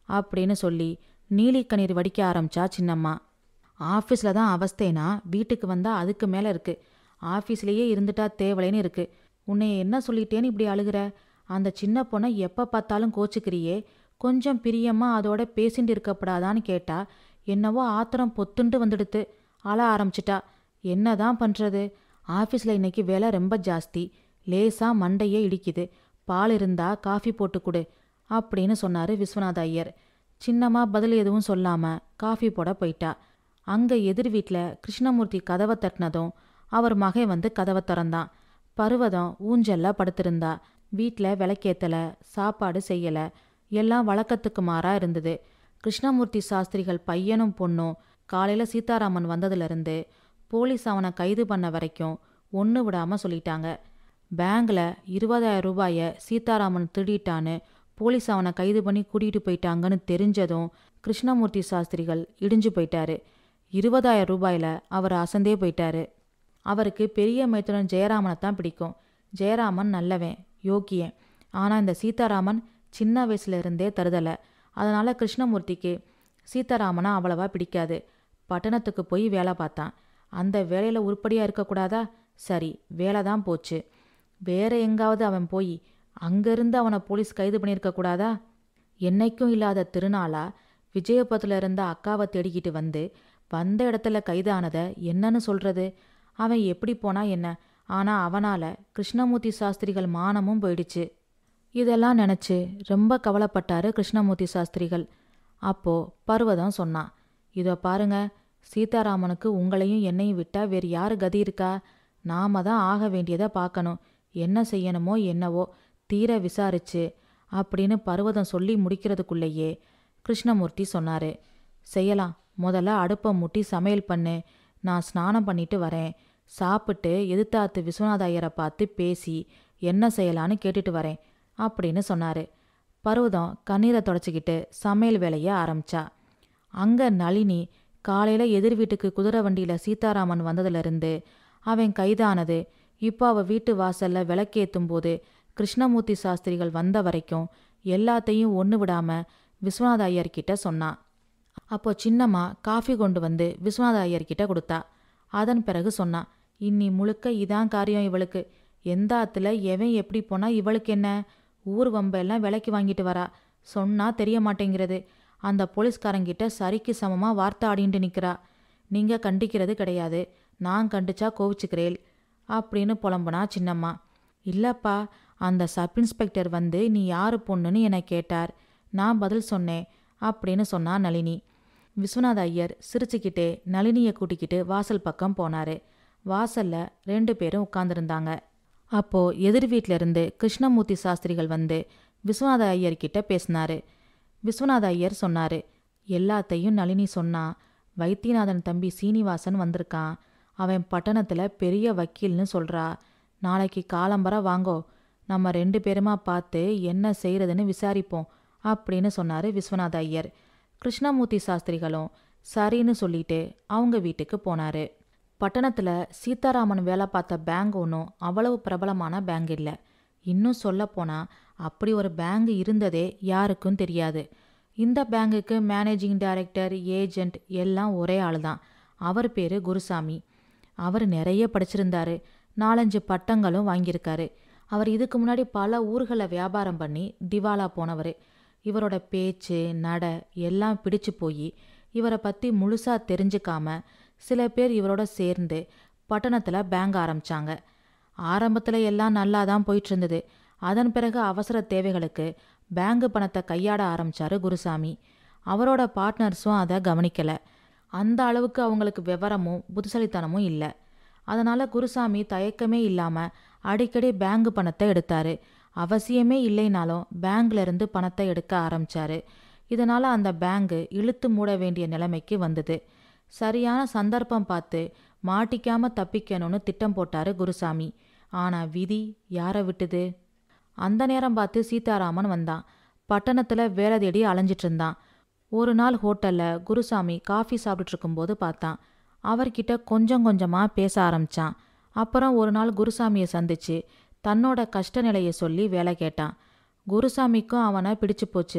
Speaker 1: அப்படின்னு சொல்லி நீலி கண்ணீர் வடிக்க ஆரம்பிச்சா சின்னம்மா ஆஃபீஸில் தான் அவஸ்தைனா வீட்டுக்கு வந்தால் அதுக்கு மேலே இருக்கு ஆஃபீஸ்லேயே இருந்துட்டா தேவலைன்னு இருக்கு உன்னை என்ன சொல்லிட்டேன்னு இப்படி அழுகிற அந்த சின்ன பொண்ணை எப்போ பார்த்தாலும் கோச்சுக்கிறியே கொஞ்சம் பிரியமாக அதோட பேசிட்டு இருக்கப்படாதான்னு கேட்டா என்னவோ ஆத்திரம் பொத்துண்டு வந்துடுத்து அழ ஆரம்பிச்சிட்டா என்ன தான் பண்ணுறது ஆஃபீஸில் இன்னைக்கு வேலை ரொம்ப ஜாஸ்தி லேசாக மண்டையே இடிக்குது பால் இருந்தா காஃபி போட்டு கொடு அப்படின்னு சொன்னார் விஸ்வநாத ஐயர் சின்னம்மா பதில் எதுவும் சொல்லாம காஃபி போட போயிட்டா அங்க எதிர் வீட்டில் கிருஷ்ணமூர்த்தி கதவை தட்டினதும் அவர் மகன் வந்து கதவை திறந்தான் பருவதம் ஊஞ்சல்ல படுத்திருந்தா வீட்டில் விளக்கேத்தல சாப்பாடு செய்யல எல்லாம் வழக்கத்துக்கு மாறா இருந்தது கிருஷ்ணமூர்த்தி சாஸ்திரிகள் பையனும் பொண்ணும் காலையில சீதாராமன் வந்ததுலேருந்து போலீஸ் அவனை கைது பண்ண வரைக்கும் ஒன்று விடாம சொல்லிட்டாங்க பேங்க்ல இருபதாயிரம் ரூபாய சீதாராமன் திருடிட்டான்னு போலீஸ் அவனை கைது பண்ணி கூட்டிகிட்டு போயிட்டாங்கன்னு தெரிஞ்சதும் கிருஷ்ணமூர்த்தி சாஸ்திரிகள் இடிஞ்சு போயிட்டாரு இருபதாயிரம் ரூபாயில அவர் அசந்தே போயிட்டாரு அவருக்கு பெரிய மைத்துனன் ஜெயராமனை தான் பிடிக்கும் ஜெயராமன் நல்லவன் யோக்கியன் ஆனால் இந்த சீதாராமன் சின்ன வயசுல இருந்தே தருதலை அதனால கிருஷ்ணமூர்த்திக்கு சீதாராமனை அவ்வளவா பிடிக்காது பட்டணத்துக்கு போய் வேலை பார்த்தான் அந்த வேலையில் உருப்படியாக இருக்கக்கூடாதா சரி வேலை தான் போச்சு வேற எங்காவது அவன் போய் அங்கிருந்து அவனை போலீஸ் கைது பண்ணியிருக்க கூடாதா என்னைக்கும் இல்லாத திருநாளா விஜயபுரத்தில் இருந்த அக்காவை தேடிக்கிட்டு வந்து வந்த இடத்துல கைதானதை என்னன்னு சொல்றது அவன் எப்படி போனா என்ன ஆனா அவனால கிருஷ்ணமூர்த்தி சாஸ்திரிகள் மானமும் போயிடுச்சு இதெல்லாம் நினைச்சு ரொம்ப கவலைப்பட்டாரு கிருஷ்ணமூர்த்தி சாஸ்திரிகள் அப்போ பர்வதம் சொன்னான் இதோ பாருங்க சீதாராமனுக்கு உங்களையும் என்னையும் விட்டா வேறு யாரு கதி இருக்கா நாம தான் ஆக வேண்டியதை பார்க்கணும் என்ன செய்யணுமோ என்னவோ தீர விசாரிச்சு அப்படின்னு பர்வதம் சொல்லி முடிக்கிறதுக்குள்ளேயே கிருஷ்ணமூர்த்தி சொன்னாரு செய்யலாம் முதல்ல அடுப்பை மூட்டி சமையல் பண்ணு நான் ஸ்நானம் பண்ணிட்டு வரேன் சாப்பிட்டு எதிர்த்தாத்து விஸ்வநாத ஐயரை பார்த்து பேசி என்ன செய்யலான்னு கேட்டுட்டு வரேன் அப்படின்னு சொன்னாரு பர்வதம் கண்ணீரை தொடச்சிக்கிட்டு சமையல் வேலையை ஆரம்பிச்சா அங்க நளினி காலையில எதிர் வீட்டுக்கு குதிரை வண்டியில சீதாராமன் வந்ததுலேருந்து அவன் கைதானது இப்போ அவ வீட்டு வாசல்ல விளக்கேத்தும் போது கிருஷ்ணமூர்த்தி சாஸ்திரிகள் வந்த வரைக்கும் எல்லாத்தையும் ஒன்று விடாம விஸ்வநாத ஐயர்கிட்ட சொன்னான் அப்போ சின்னம்மா காஃபி கொண்டு வந்து விஸ்வநாத ஐயர்கிட்ட கொடுத்தா அதன் பிறகு சொன்னான் இன்னி முழுக்க இதான் காரியம் இவளுக்கு எந்த ஆத்துல எவன் எப்படி போனா இவளுக்கு என்ன ஊர் வம்பெல்லாம் விலைக்கு வாங்கிட்டு வரா சொன்னா தெரிய மாட்டேங்கிறது அந்த போலீஸ்காரங்கிட்ட சரிக்கு சமமா வார்த்தை ஆடிட்டு நிக்கிறா நீங்க கண்டிக்கிறது கிடையாது நான் கண்டிச்சா கோவிச்சுக்கிறேள் அப்படின்னு புலம்புனா சின்னம்மா இல்லப்பா அந்த சப் இன்ஸ்பெக்டர் வந்து நீ யாரு பொண்ணுன்னு என்னை கேட்டார் நான் பதில் சொன்னேன் அப்படின்னு சொன்னா நளினி விஸ்வநாத ஐயர் சிரிச்சுக்கிட்டே நளினியை கூட்டிக்கிட்டு வாசல் பக்கம் போனாரு வாசல்ல ரெண்டு பேரும் உட்கார்ந்துருந்தாங்க அப்போ எதிர் வீட்ல இருந்து கிருஷ்ணமூர்த்தி சாஸ்திரிகள் வந்து விஸ்வநாத ஐயர் கிட்ட பேசினாரு விஸ்வநாத ஐயர் சொன்னாரு எல்லாத்தையும் நளினி சொன்னா வைத்தியநாதன் தம்பி சீனிவாசன் வந்திருக்கான் அவன் பட்டணத்துல பெரிய வக்கீல்னு சொல்றா நாளைக்கு காலம்பர வாங்கோ நம்ம ரெண்டு பேருமா பார்த்து என்ன செய்யறதுன்னு விசாரிப்போம் அப்படின்னு சொன்னாரு விஸ்வநாத ஐயர் கிருஷ்ணமூர்த்தி சாஸ்திரிகளும் சரின்னு சொல்லிட்டு அவங்க வீட்டுக்கு போனாரு பட்டணத்துல சீதாராமன் வேலை பார்த்த பேங்க் ஒன்றும் அவ்வளவு பிரபலமான பேங்க் இல்லை இன்னும் சொல்லப்போனா அப்படி ஒரு பேங்க் இருந்ததே யாருக்கும் தெரியாது இந்த பேங்குக்கு மேனேஜிங் டைரக்டர் ஏஜெண்ட் எல்லாம் ஒரே ஆள் தான் அவர் பேரு குருசாமி அவர் நிறைய படிச்சிருந்தாரு நாலஞ்சு பட்டங்களும் வாங்கியிருக்காரு அவர் இதுக்கு முன்னாடி பல ஊர்களை வியாபாரம் பண்ணி திவாலா போனவர் இவரோட பேச்சு நட எல்லாம் பிடிச்சு போய் இவரை பற்றி முழுசா தெரிஞ்சுக்காம சில பேர் இவரோட சேர்ந்து பட்டணத்தில் பேங்க் ஆரம்பிச்சாங்க ஆரம்பத்தில் எல்லாம் நல்லா தான் போயிட்டு இருந்தது அதன் பிறகு அவசர தேவைகளுக்கு பேங்க் பணத்தை கையாட ஆரம்பிச்சாரு குருசாமி அவரோட பார்ட்னர்ஸும் அதை கவனிக்கல அந்த அளவுக்கு அவங்களுக்கு விவரமும் புத்திசாலித்தனமும் இல்லை அதனால குருசாமி தயக்கமே இல்லாம அடிக்கடி பேங்க் பணத்தை எடுத்தாரு அவசியமே இல்லைனாலும் பேங்க்ல இருந்து பணத்தை எடுக்க ஆரம்பிச்சாரு இதனால அந்த பேங்க் இழுத்து மூட வேண்டிய நிலைமைக்கு வந்தது சரியான சந்தர்ப்பம் பார்த்து மாட்டிக்காம தப்பிக்கணும்னு திட்டம் போட்டாரு குருசாமி ஆனா விதி யாரை விட்டுது அந்த நேரம் பார்த்து சீதாராமன் வந்தான் பட்டணத்துல வேலை தேடி அலைஞ்சிட்டு இருந்தான் ஒரு நாள் ஹோட்டல்ல குருசாமி காஃபி சாப்பிட்டுட்டு இருக்கும்போது பார்த்தான் அவர்கிட்ட கொஞ்சம் கொஞ்சமா பேச ஆரம்பிச்சான் அப்புறம் ஒரு நாள் குருசாமியை சந்திச்சு தன்னோட கஷ்ட நிலையை சொல்லி வேலை கேட்டான் குருசாமிக்கும் அவனை பிடிச்சு போச்சு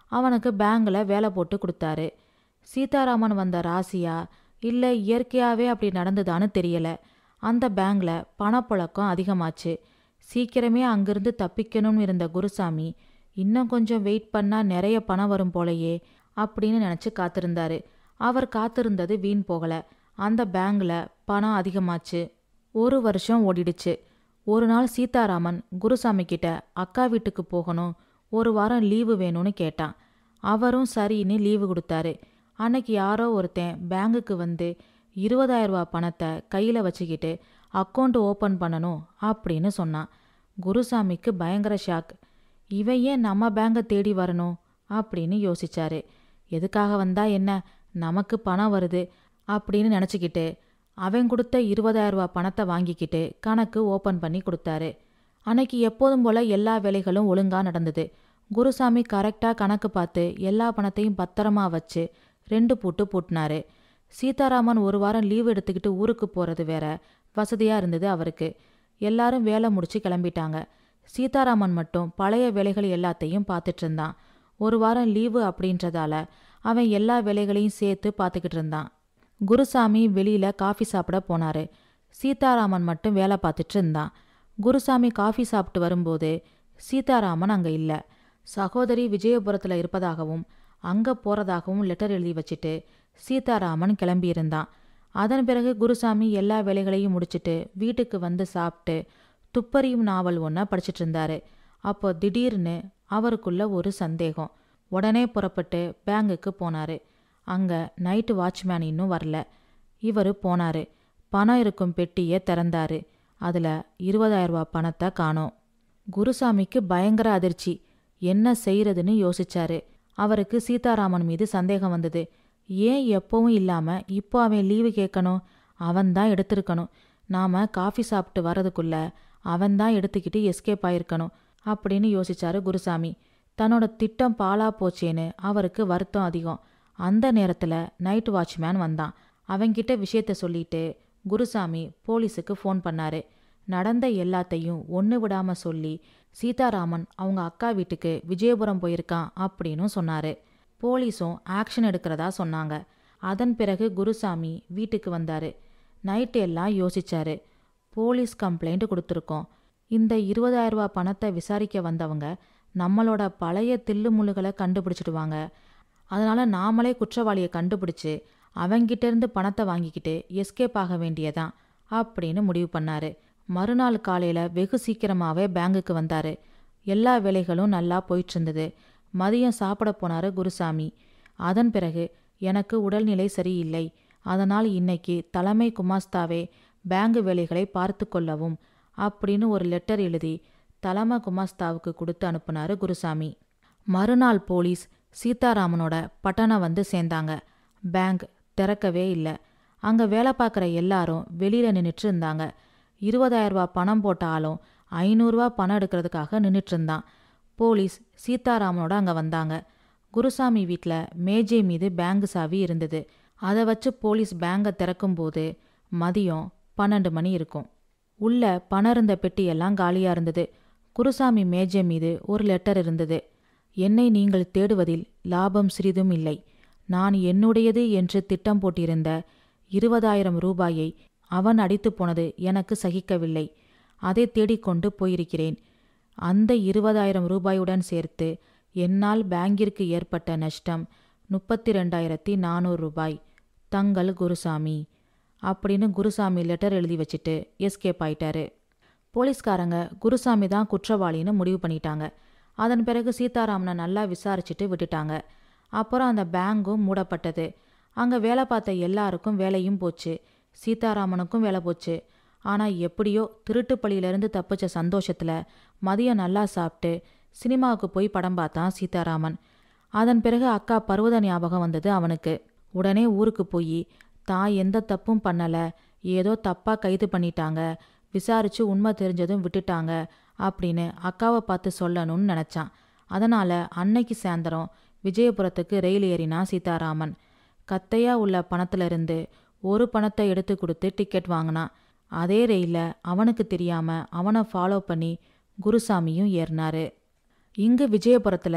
Speaker 1: அவனுக்கு பேங்க்ல வேலை போட்டு கொடுத்தாரு சீதாராமன் வந்த ராசியா இல்லை இயற்கையாகவே அப்படி நடந்ததான்னு தெரியல அந்த பேங்க்ல பணப்புழக்கம் அதிகமாச்சு சீக்கிரமே அங்கிருந்து தப்பிக்கணும்னு இருந்த குருசாமி இன்னும் கொஞ்சம் வெயிட் பண்ணா நிறைய பணம் வரும் போலயே அப்படின்னு நினச்சி காத்திருந்தாரு அவர் காத்திருந்தது வீண் போகல அந்த பேங்க்ல பணம் அதிகமாச்சு ஒரு வருஷம் ஓடிடுச்சு ஒரு நாள் சீதாராமன் குருசாமி கிட்ட அக்கா வீட்டுக்கு போகணும் ஒரு வாரம் லீவு வேணும்னு கேட்டான் அவரும் சரின்னு லீவு கொடுத்தாரு அன்னைக்கு யாரோ ஒருத்தன் பேங்குக்கு வந்து இருபதாயிரம் ரூபாய் பணத்தை கையில் வச்சுக்கிட்டு அக்கௌண்ட் ஓப்பன் பண்ணணும் அப்படின்னு சொன்னான் குருசாமிக்கு பயங்கர ஷாக் இவன் ஏன் நம்ம பேங்கை தேடி வரணும் அப்படின்னு யோசிச்சாரு எதுக்காக வந்தா என்ன நமக்கு பணம் வருது அப்படின்னு நினச்சிக்கிட்டு அவன் கொடுத்த இருபதாயிரம் ரூபாய் பணத்தை வாங்கிக்கிட்டு கணக்கு ஓப்பன் பண்ணி கொடுத்தாரு அன்னைக்கு எப்போதும் போல எல்லா வேலைகளும் ஒழுங்கா நடந்தது குருசாமி கரெக்டா கணக்கு பார்த்து எல்லா பணத்தையும் பத்திரமா வச்சு ரெண்டு பூட்டு பூட்டினாரு சீதாராமன் ஒரு வாரம் லீவ் எடுத்துக்கிட்டு ஊருக்கு போறது வேற வசதியா இருந்தது அவருக்கு எல்லாரும் வேலை முடிச்சு கிளம்பிட்டாங்க சீதாராமன் மட்டும் பழைய வேலைகள் எல்லாத்தையும் பார்த்துட்டு இருந்தான் ஒரு வாரம் லீவு அப்படின்றதால அவன் எல்லா வேலைகளையும் சேர்த்து பார்த்துக்கிட்டு இருந்தான் குருசாமி வெளியில காஃபி சாப்பிட போனாரு சீதாராமன் மட்டும் வேலை பார்த்துட்டு இருந்தான் குருசாமி காஃபி சாப்பிட்டு வரும்போது சீதாராமன் அங்க இல்ல சகோதரி விஜயபுரத்துல இருப்பதாகவும் அங்க போறதாகவும் லெட்டர் எழுதி வச்சுட்டு சீதாராமன் கிளம்பியிருந்தான் அதன் பிறகு குருசாமி எல்லா வேலைகளையும் முடிச்சிட்டு வீட்டுக்கு வந்து சாப்பிட்டு துப்பறியும் நாவல் ஒன்றை படிச்சிட்டு இருந்தாரு அப்போ திடீர்னு அவருக்குள்ள ஒரு சந்தேகம் உடனே புறப்பட்டு பேங்குக்கு போனாரு அங்க நைட்டு வாட்ச்மேன் இன்னும் வரல இவர் போனாரு பணம் இருக்கும் பெட்டியை திறந்தாரு அதுல இருபதாயிரம் ரூபாய் பணத்தை காணோம் குருசாமிக்கு பயங்கர அதிர்ச்சி என்ன செய்யறதுன்னு யோசிச்சாரு அவருக்கு சீதாராமன் மீது சந்தேகம் வந்தது ஏன் எப்பவும் இல்லாம இப்போ அவன் லீவு கேட்கணும் அவன்தான் எடுத்திருக்கணும் நாம காஃபி சாப்பிட்டு வரதுக்குள்ள அவன்தான் எடுத்துக்கிட்டு எஸ்கேப் ஆயிருக்கணும் அப்படின்னு யோசிச்சாரு குருசாமி தன்னோட திட்டம் பாலா போச்சேன்னு அவருக்கு வருத்தம் அதிகம் அந்த நேரத்துல நைட் வாட்ச்மேன் வந்தான் அவன்கிட்ட விஷயத்த சொல்லிட்டு குருசாமி போலீஸுக்கு ஃபோன் பண்ணாரு நடந்த எல்லாத்தையும் ஒன்று விடாம சொல்லி சீதாராமன் அவங்க அக்கா வீட்டுக்கு விஜயபுரம் போயிருக்கான் அப்படின்னு சொன்னாரு போலீஸும் ஆக்ஷன் எடுக்கிறதா சொன்னாங்க அதன் பிறகு குருசாமி வீட்டுக்கு வந்தாரு நைட்டு எல்லாம் யோசிச்சாரு போலீஸ் கம்ப்ளைண்ட் கொடுத்துருக்கோம் இந்த இருபதாயிரம் ரூபாய் பணத்தை விசாரிக்க வந்தவங்க நம்மளோட பழைய தில்லுமுள்ளுகளை கண்டுபிடிச்சிடுவாங்க அதனால நாமளே குற்றவாளியை கண்டுபிடிச்சு அவங்கிட்ட இருந்து பணத்தை வாங்கிக்கிட்டு எஸ்கேப் ஆக வேண்டியதான் அப்படின்னு முடிவு பண்ணாரு மறுநாள் காலையில வெகு சீக்கிரமாவே பேங்குக்கு வந்தாரு எல்லா வேலைகளும் நல்லா போயிட்டு இருந்தது மதியம் சாப்பிட போனாரு குருசாமி அதன் பிறகு எனக்கு உடல்நிலை சரியில்லை அதனால் இன்னைக்கு தலைமை குமாஸ்தாவே பேங்கு வேலைகளை பார்த்து கொள்ளவும் அப்படின்னு ஒரு லெட்டர் எழுதி தலைமை குமாஸ்தாவுக்கு கொடுத்து அனுப்புனாரு குருசாமி மறுநாள் போலீஸ் சீதாராமனோட பட்டணம் வந்து சேர்ந்தாங்க பேங்க் திறக்கவே இல்லை அங்க வேலை பார்க்குற எல்லாரும் வெளியில நின்றுட்டு இருந்தாங்க இருபதாயிரம் ரூபாய் பணம் போட்ட ஆளும் ஐநூறுரூவா பணம் எடுக்கிறதுக்காக நின்றுட்டு இருந்தான் போலீஸ் சீதாராமனோட அங்க வந்தாங்க குருசாமி வீட்டில் மேஜை மீது பேங்க் சாவி இருந்தது அதை வச்சு போலீஸ் பேங்கை திறக்கும்போது மதியம் பன்னெண்டு மணி இருக்கும் உள்ள பணம் இருந்த பெட்டியெல்லாம் காலியா இருந்தது குருசாமி மேஜை மீது ஒரு லெட்டர் இருந்தது என்னை நீங்கள் தேடுவதில் லாபம் சிறிதும் இல்லை நான் என்னுடையது என்று திட்டம் போட்டிருந்த இருபதாயிரம் ரூபாயை அவன் அடித்து போனது எனக்கு சகிக்கவில்லை அதை தேடிக்கொண்டு போயிருக்கிறேன் அந்த இருபதாயிரம் ரூபாயுடன் சேர்த்து என்னால் பேங்கிற்கு ஏற்பட்ட நஷ்டம் முப்பத்தி ரெண்டாயிரத்தி நானூறு ரூபாய் தங்கள் குருசாமி அப்படின்னு குருசாமி லெட்டர் எழுதி வச்சுட்டு எஸ்கேப் ஆயிட்டாரு போலீஸ்காரங்க குருசாமி தான் குற்றவாளின்னு முடிவு பண்ணிட்டாங்க அதன் பிறகு சீதாராமனை நல்லா விசாரிச்சுட்டு விட்டுட்டாங்க அப்புறம் அந்த பேங்கும் மூடப்பட்டது அங்கே வேலை பார்த்த எல்லாருக்கும் வேலையும் போச்சு சீதாராமனுக்கும் வேலை போச்சு ஆனால் எப்படியோ திருட்டு பழியிலேருந்து தப்பிச்ச சந்தோஷத்தில் மதியம் நல்லா சாப்பிட்டு சினிமாவுக்கு போய் படம் பார்த்தான் சீதாராமன் அதன் பிறகு அக்கா பர்வத ஞாபகம் வந்தது அவனுக்கு உடனே ஊருக்கு போய் தான் எந்த தப்பும் பண்ணலை ஏதோ தப்பாக கைது பண்ணிட்டாங்க விசாரிச்சு உண்மை தெரிஞ்சதும் விட்டுட்டாங்க அப்படின்னு அக்காவை பார்த்து சொல்லணும்னு நினச்சான் அதனால் அன்னைக்கு சாயந்தரம் விஜயபுரத்துக்கு ரயில் ஏறினான் சீதாராமன் கத்தையா உள்ள பணத்துல இருந்து ஒரு பணத்தை எடுத்து கொடுத்து டிக்கெட் வாங்கினான் அதே ரயிலில் அவனுக்கு தெரியாம அவனை ஃபாலோ பண்ணி குருசாமியும் ஏறினாரு இங்கு விஜயபுரத்துல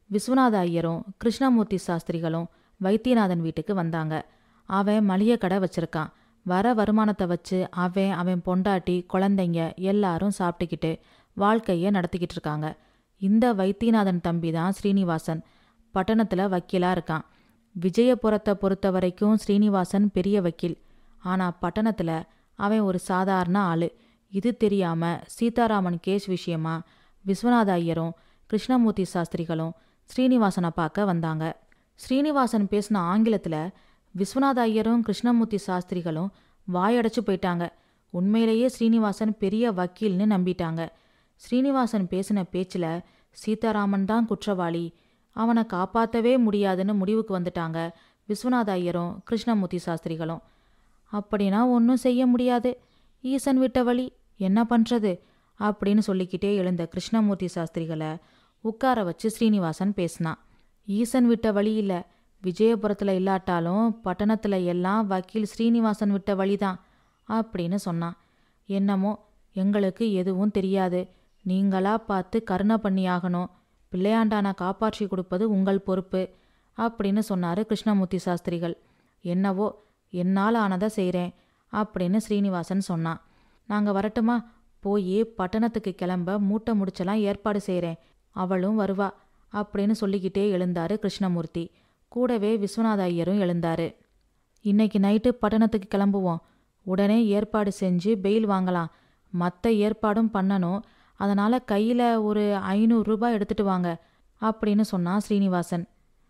Speaker 1: விஸ்வநாத ஐயரும் கிருஷ்ணமூர்த்தி சாஸ்திரிகளும் வைத்தியநாதன் வீட்டுக்கு வந்தாங்க அவன் மளிகை கடை வச்சிருக்கான் வர வருமானத்தை வச்சு அவன் அவன் பொண்டாட்டி குழந்தைங்க எல்லாரும் சாப்பிட்டுக்கிட்டு வாழ்க்கையை நடத்திக்கிட்டு இருக்காங்க இந்த வைத்தியநாதன் தம்பி தான் ஸ்ரீனிவாசன் பட்டணத்தில் வக்கீலாக இருக்கான் விஜயபுரத்தை பொறுத்த வரைக்கும் ஸ்ரீனிவாசன் பெரிய வக்கீல் ஆனால் பட்டணத்தில் அவன் ஒரு சாதாரண ஆள் இது தெரியாமல் சீதாராமன் கேஸ் விஷயமா விஸ்வநாத ஐயரும் கிருஷ்ணமூர்த்தி சாஸ்திரிகளும் ஸ்ரீனிவாசனை பார்க்க வந்தாங்க ஸ்ரீனிவாசன் பேசின ஆங்கிலத்தில் விஸ்வநாத ஐயரும் கிருஷ்ணமூர்த்தி சாஸ்திரிகளும் வாயடைச்சு போயிட்டாங்க உண்மையிலேயே ஸ்ரீனிவாசன் பெரிய வக்கீல்னு நம்பிட்டாங்க ஸ்ரீனிவாசன் பேசின பேச்சில் சீதாராமன் தான் குற்றவாளி அவனை காப்பாற்றவே முடியாதுன்னு முடிவுக்கு வந்துட்டாங்க விஸ்வநாத ஐயரும் கிருஷ்ணமூர்த்தி சாஸ்திரிகளும் அப்படின்னா ஒன்றும் செய்ய முடியாது ஈசன் விட்ட வழி என்ன பண்ணுறது அப்படின்னு சொல்லிக்கிட்டே எழுந்த கிருஷ்ணமூர்த்தி சாஸ்திரிகளை உட்கார வச்சு ஸ்ரீனிவாசன் பேசினான் ஈசன் விட்ட வழி இல்லை விஜயபுரத்தில் இல்லாட்டாலும் பட்டணத்தில் எல்லாம் வக்கீல் ஸ்ரீனிவாசன் விட்ட வழிதான் அப்படின்னு சொன்னான் என்னமோ எங்களுக்கு எதுவும் தெரியாது நீங்களா பார்த்து கருணை பண்ணியாகணும் பிள்ளையாண்டானை காப்பாற்றி கொடுப்பது உங்கள் பொறுப்பு அப்படின்னு சொன்னார் கிருஷ்ணமூர்த்தி சாஸ்திரிகள் என்னவோ என்னால் ஆனதை செய்கிறேன் அப்படின்னு ஸ்ரீனிவாசன் சொன்னான் நாங்கள் வரட்டுமா போய் பட்டணத்துக்கு கிளம்ப மூட்டை முடிச்செல்லாம் ஏற்பாடு செய்கிறேன் அவளும் வருவா அப்படின்னு சொல்லிக்கிட்டே எழுந்தாரு கிருஷ்ணமூர்த்தி கூடவே விஸ்வநாத ஐயரும் எழுந்தாரு இன்னைக்கு நைட்டு பட்டணத்துக்கு கிளம்புவோம் உடனே ஏற்பாடு செஞ்சு பெயில் வாங்கலாம் மற்ற ஏற்பாடும் பண்ணணும் அதனால் கையில் ஒரு ஐநூறு ரூபாய் எடுத்துட்டு வாங்க அப்படின்னு சொன்னான் ஸ்ரீனிவாசன்